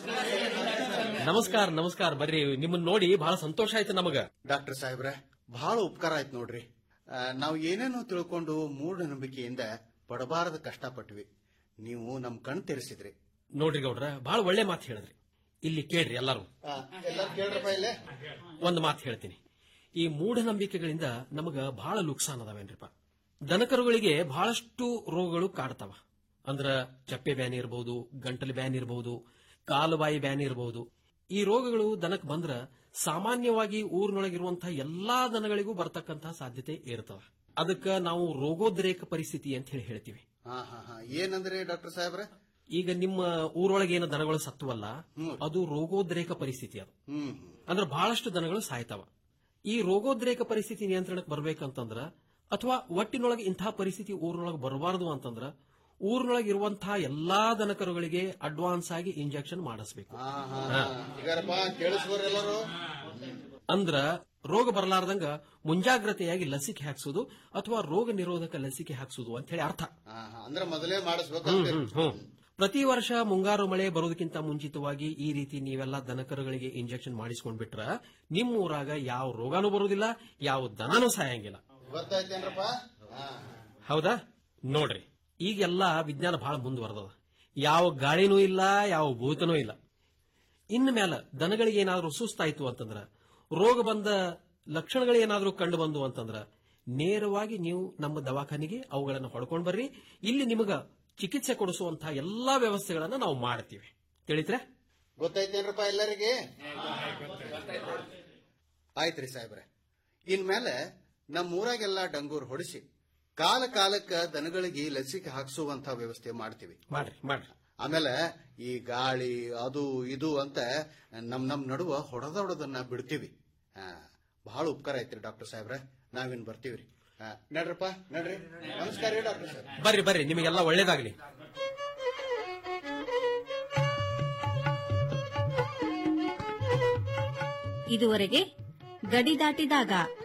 ನಮಸ್ಕಾರ ನಮಸ್ಕಾರ ಬರ್ರಿ ನಿಮ್ಮನ್ನ ನೋಡಿ ಬಹಳ ಸಂತೋಷ ಆಯ್ತು ನಮಗ ಡಾಕ್ಟರ್ ಸಾಹೇಬ್ರೆ ಬಹಳ ಉಪಕಾರ ಆಯ್ತು ನೋಡ್ರಿ ಆ, ನಾವು ಏನೇನೋ ತಿಳ್ಕೊಂಡು ಮೂಢನಂಬಿಕೆಯಿಂದ ಪಡಬಾರದ ಕಷ್ಟಪಟ್ವಿ ನೀವು ನಮ್ ಕಣ್ ತೆರೆಸಿದ್ರಿ ನೋಡ್ರಿ ಗೌಡ್ರ ಬಹಳ ಒಳ್ಳೆ ಮಾತು ಹೇಳಿದ್ರಿ ಇಲ್ಲಿ ಕೇಳ್ರಿ ಎಲ್ಲರೂ ಎಲ್ಲರೂ ಕೇಳ್ರಪ್ಪ ಇಲ್ಲೇ ಒಂದು ಮಾತು ಹೇಳ್ತೀನಿ ಈ ಮೂಢನಂಬಿಕೆಗಳಿಂದ ನಮಗ ಬಹಳ ನುಕ್ಸಾನ್ ಅದಾವೇನ್ರಿಪ್ಪ ದನಕರುಗಳಿಗೆ ಬಹಳಷ್ಟು ರೋಗಗಳು ಕಾಡ್ತಾವ ಅಂದ್ರ ಚಪ್ಪೆ ಬ್ಯಾನಿ ಇರಬಹುದು ಗಂಟಲು ಬ್ಯಾನಿ ಇರಬಹುದು ಕಾಲುಬಾಯಿ ಬ್ಯಾನಿ ಇರಬಹುದು ಈ ರೋಗಗಳು ದನಕ್ ಬಂದ್ರ ಸಾಮಾನ್ಯವಾಗಿ ಊರಿನೊಳಗಿರುವಂತಹ ಎಲ್ಲಾ ದನಗಳಿಗೂ ಬರ್ತಕ್ಕಂತಹ ಸಾಧ್ಯತೆ ಇರ್ತವ ಅದಕ್ಕ ನಾವು ರೋಗೋದ್ರೇಕ ಪರಿಸ್ಥಿತಿ ಅಂತ ಹೇಳಿ ಹೇಳ್ತೀವಿ ಹಾ ಹಾ ಹಾ ಏನಂದ್ರೆ ಡಾಕ್ಟರ್ ಸಾಹೇಬ್ರೆ ಈಗ ನಿಮ್ಮ ಊರೊಳಗೆ ಏನು ದನಗಳು ಸತ್ತವಲ್ಲ ಅದು ರೋಗೋದ್ರೇಕ ಪರಿಸ್ಥಿತಿ ಅದು ಹ್ಮ್ ಅಂದ್ರೆ ಬಹಳಷ್ಟು ದನಗಳು ಸಾಯ್ತಾವ ಈ ರೋಗೋದ್ರೇಕ ಪರಿಸ್ಥಿತಿ ನಿಯಂತ್ರಣಕ್ಕೆ ಬರ್ಬೇಕಂತಂದ್ರ ಅಥವಾ ಒಟ್ಟಿನೊಳಗೆ ಇಂತಹ ಪರಿಸ್ಥಿತಿ ಊರಿನೊಳಗೆ ಬರಬಾರದು ಅಂತಂದ್ರ ಊರಿನೊಳಗೆ ಇರುವಂತಹ ಎಲ್ಲಾ ದನಕರುಗಳಿಗೆ ಅಡ್ವಾನ್ಸ್ ಆಗಿ ಇಂಜೆಕ್ಷನ್ ಮಾಡಿಸ್ಬೇಕು ಹಾ ಹಾ ಹಾ. ಈಗಾರಪ್ಪ ಕೇಳಿಸ್ಬೋರ್ ಎಲ್ಲರೂ ಅಂದ್ರ ರೋಗ ಬರಲಾರ್ದಂಗ ಮುಂಜಾಗ್ರತೆಯಾಗಿ ಲಸಿಕೆ ಹಾಕ್ಸೋದು ಅಥವಾ ರೋಗ ನಿರೋಧಕ ಲಸಿಕೆ ಹಾಕ್ಸೋದು ಅಂತ ಹೇಳಿ ಅರ್ಥ ಹಾ ಹಾ ಅಂದ್ರೆ ಮೊದಲೇ ಮಾಡಿಸ್ಬೇಕು ಹ್ಮ್, ಹ್ಮ್, ಹ್ಮ್. ಪ್ರತಿ ವರ್ಷ ಮುಂಗಾರು ಮಳೆ ಬರೋದಕ್ಕಿಂತ ಮುಂಚಿತವಾಗಿ ಈ ರೀತಿ ನೀವೆಲ್ಲ ದನಕರುಗಳಿಗೆ ಇಂಜೆಕ್ಷನ್ ಮಾಡಿಸ್ಕೊಂಡ್ಬಿಟ್ರ ನಿಮ್ಮ ಊರಾಗ ಯಾವ ರೋಗಾನೂ ಬರುವುದಿಲ್ಲ ಯಾವ ದನನೂ ಸಾಯಂಗಿಲ್ಲ ಗೊತ್ತಾಯ್ತೇನ್ರಪ್ಪ ಹಾ ಹೌದಾ ನೋಡ್ರಿ ಈಗೆಲ್ಲ ವಿಜ್ಞಾನ ಬಹಳ ಮುಂದುವರೆದದ ಯಾವ ಗಾಳಿನೂ ಇಲ್ಲ ಯಾವ ಭೂತನೂ ಇಲ್ಲ ಇನ್ನು ಮೇಲೆ ದನಗಳಿಗೆ ಏನಾದ್ರೂ ಸುಸ್ತಾಯ್ತು ಅಂತಂದ್ರ ರೋಗ ಬಂದ ಲಕ್ಷಣಗಳು ಏನಾದ್ರೂ ಕಂಡು ಬಂದು ಅಂತಂದ್ರ ನೇರವಾಗಿ ನೀವು ನಮ್ಮ ದವಾಖಾನೆಗೆ ಅವುಗಳನ್ನು ಹೊಡ್ಕೊಂಡ್ ಬರ್ರಿ ಇಲ್ಲಿ ನಿಮಗ ಚಿಕಿತ್ಸೆ ಕೊಡಿಸುವಂತಹ ಎಲ್ಲಾ ವ್ಯವಸ್ಥೆಗಳನ್ನ ನಾವು ಮಾಡ್ತೀವಿ ತಿಳಿದ್ರೆ ಗೊತ್ತಾಯ್ತೇನ್ರಪ್ಪ ಎಲ್ಲರಿಗೆ ಆಯ್ತ್ರಿ ಸಾಹೇಬ್ರೆ ಇನ್ಮೇಲೆ ನಮ್ಮ ಊರಾಗೆಲ್ಲ ಡಂಗೂರ್ ಹೊಡಿಸಿ ಕಾಲ ಕಾಲಕ್ಕ ದನಗಳಿಗೆ ಲಸಿಕೆ ಹಾಕ್ಸುವಂತ ವ್ಯವಸ್ಥೆ ಮಾಡ್ತೀವಿ ಮಾಡ್ರಿ ಮಾಡ್ರಿ ಆಮೇಲೆ ಈ ಗಾಳಿ ಅದು ಇದು ಅಂತ ನಮ್ ನಮ್ ನಡುವ ಹೊಡೆದ ಹೊಡೆದನ್ನ ಬಿಡ್ತೀವಿ ಹಾ, ಬಹಳ ಉಪಕಾರ ಐತ್ರಿ ಡಾಕ್ಟರ್ ಸಾಹೇಬ್ರೆ ನಾವಿನ್ ಬರ್ತೀವ್ರಿ ಆ, ನಡ್ರಪ್ಪ ನಡ್ರಿ ನಮಸ್ಕಾರ ರೀ ಡಾಕ್ಟರ್ ಸರ್ ಬರ್ರಿ ಬರ್ರಿ ನಿಮಗೆಲ್ಲ ಒಳ್ಳೇದಾಗ್ಲಿ ಇದುವರೆಗೆ ಗಡಿ ದಾಟಿದಾಗ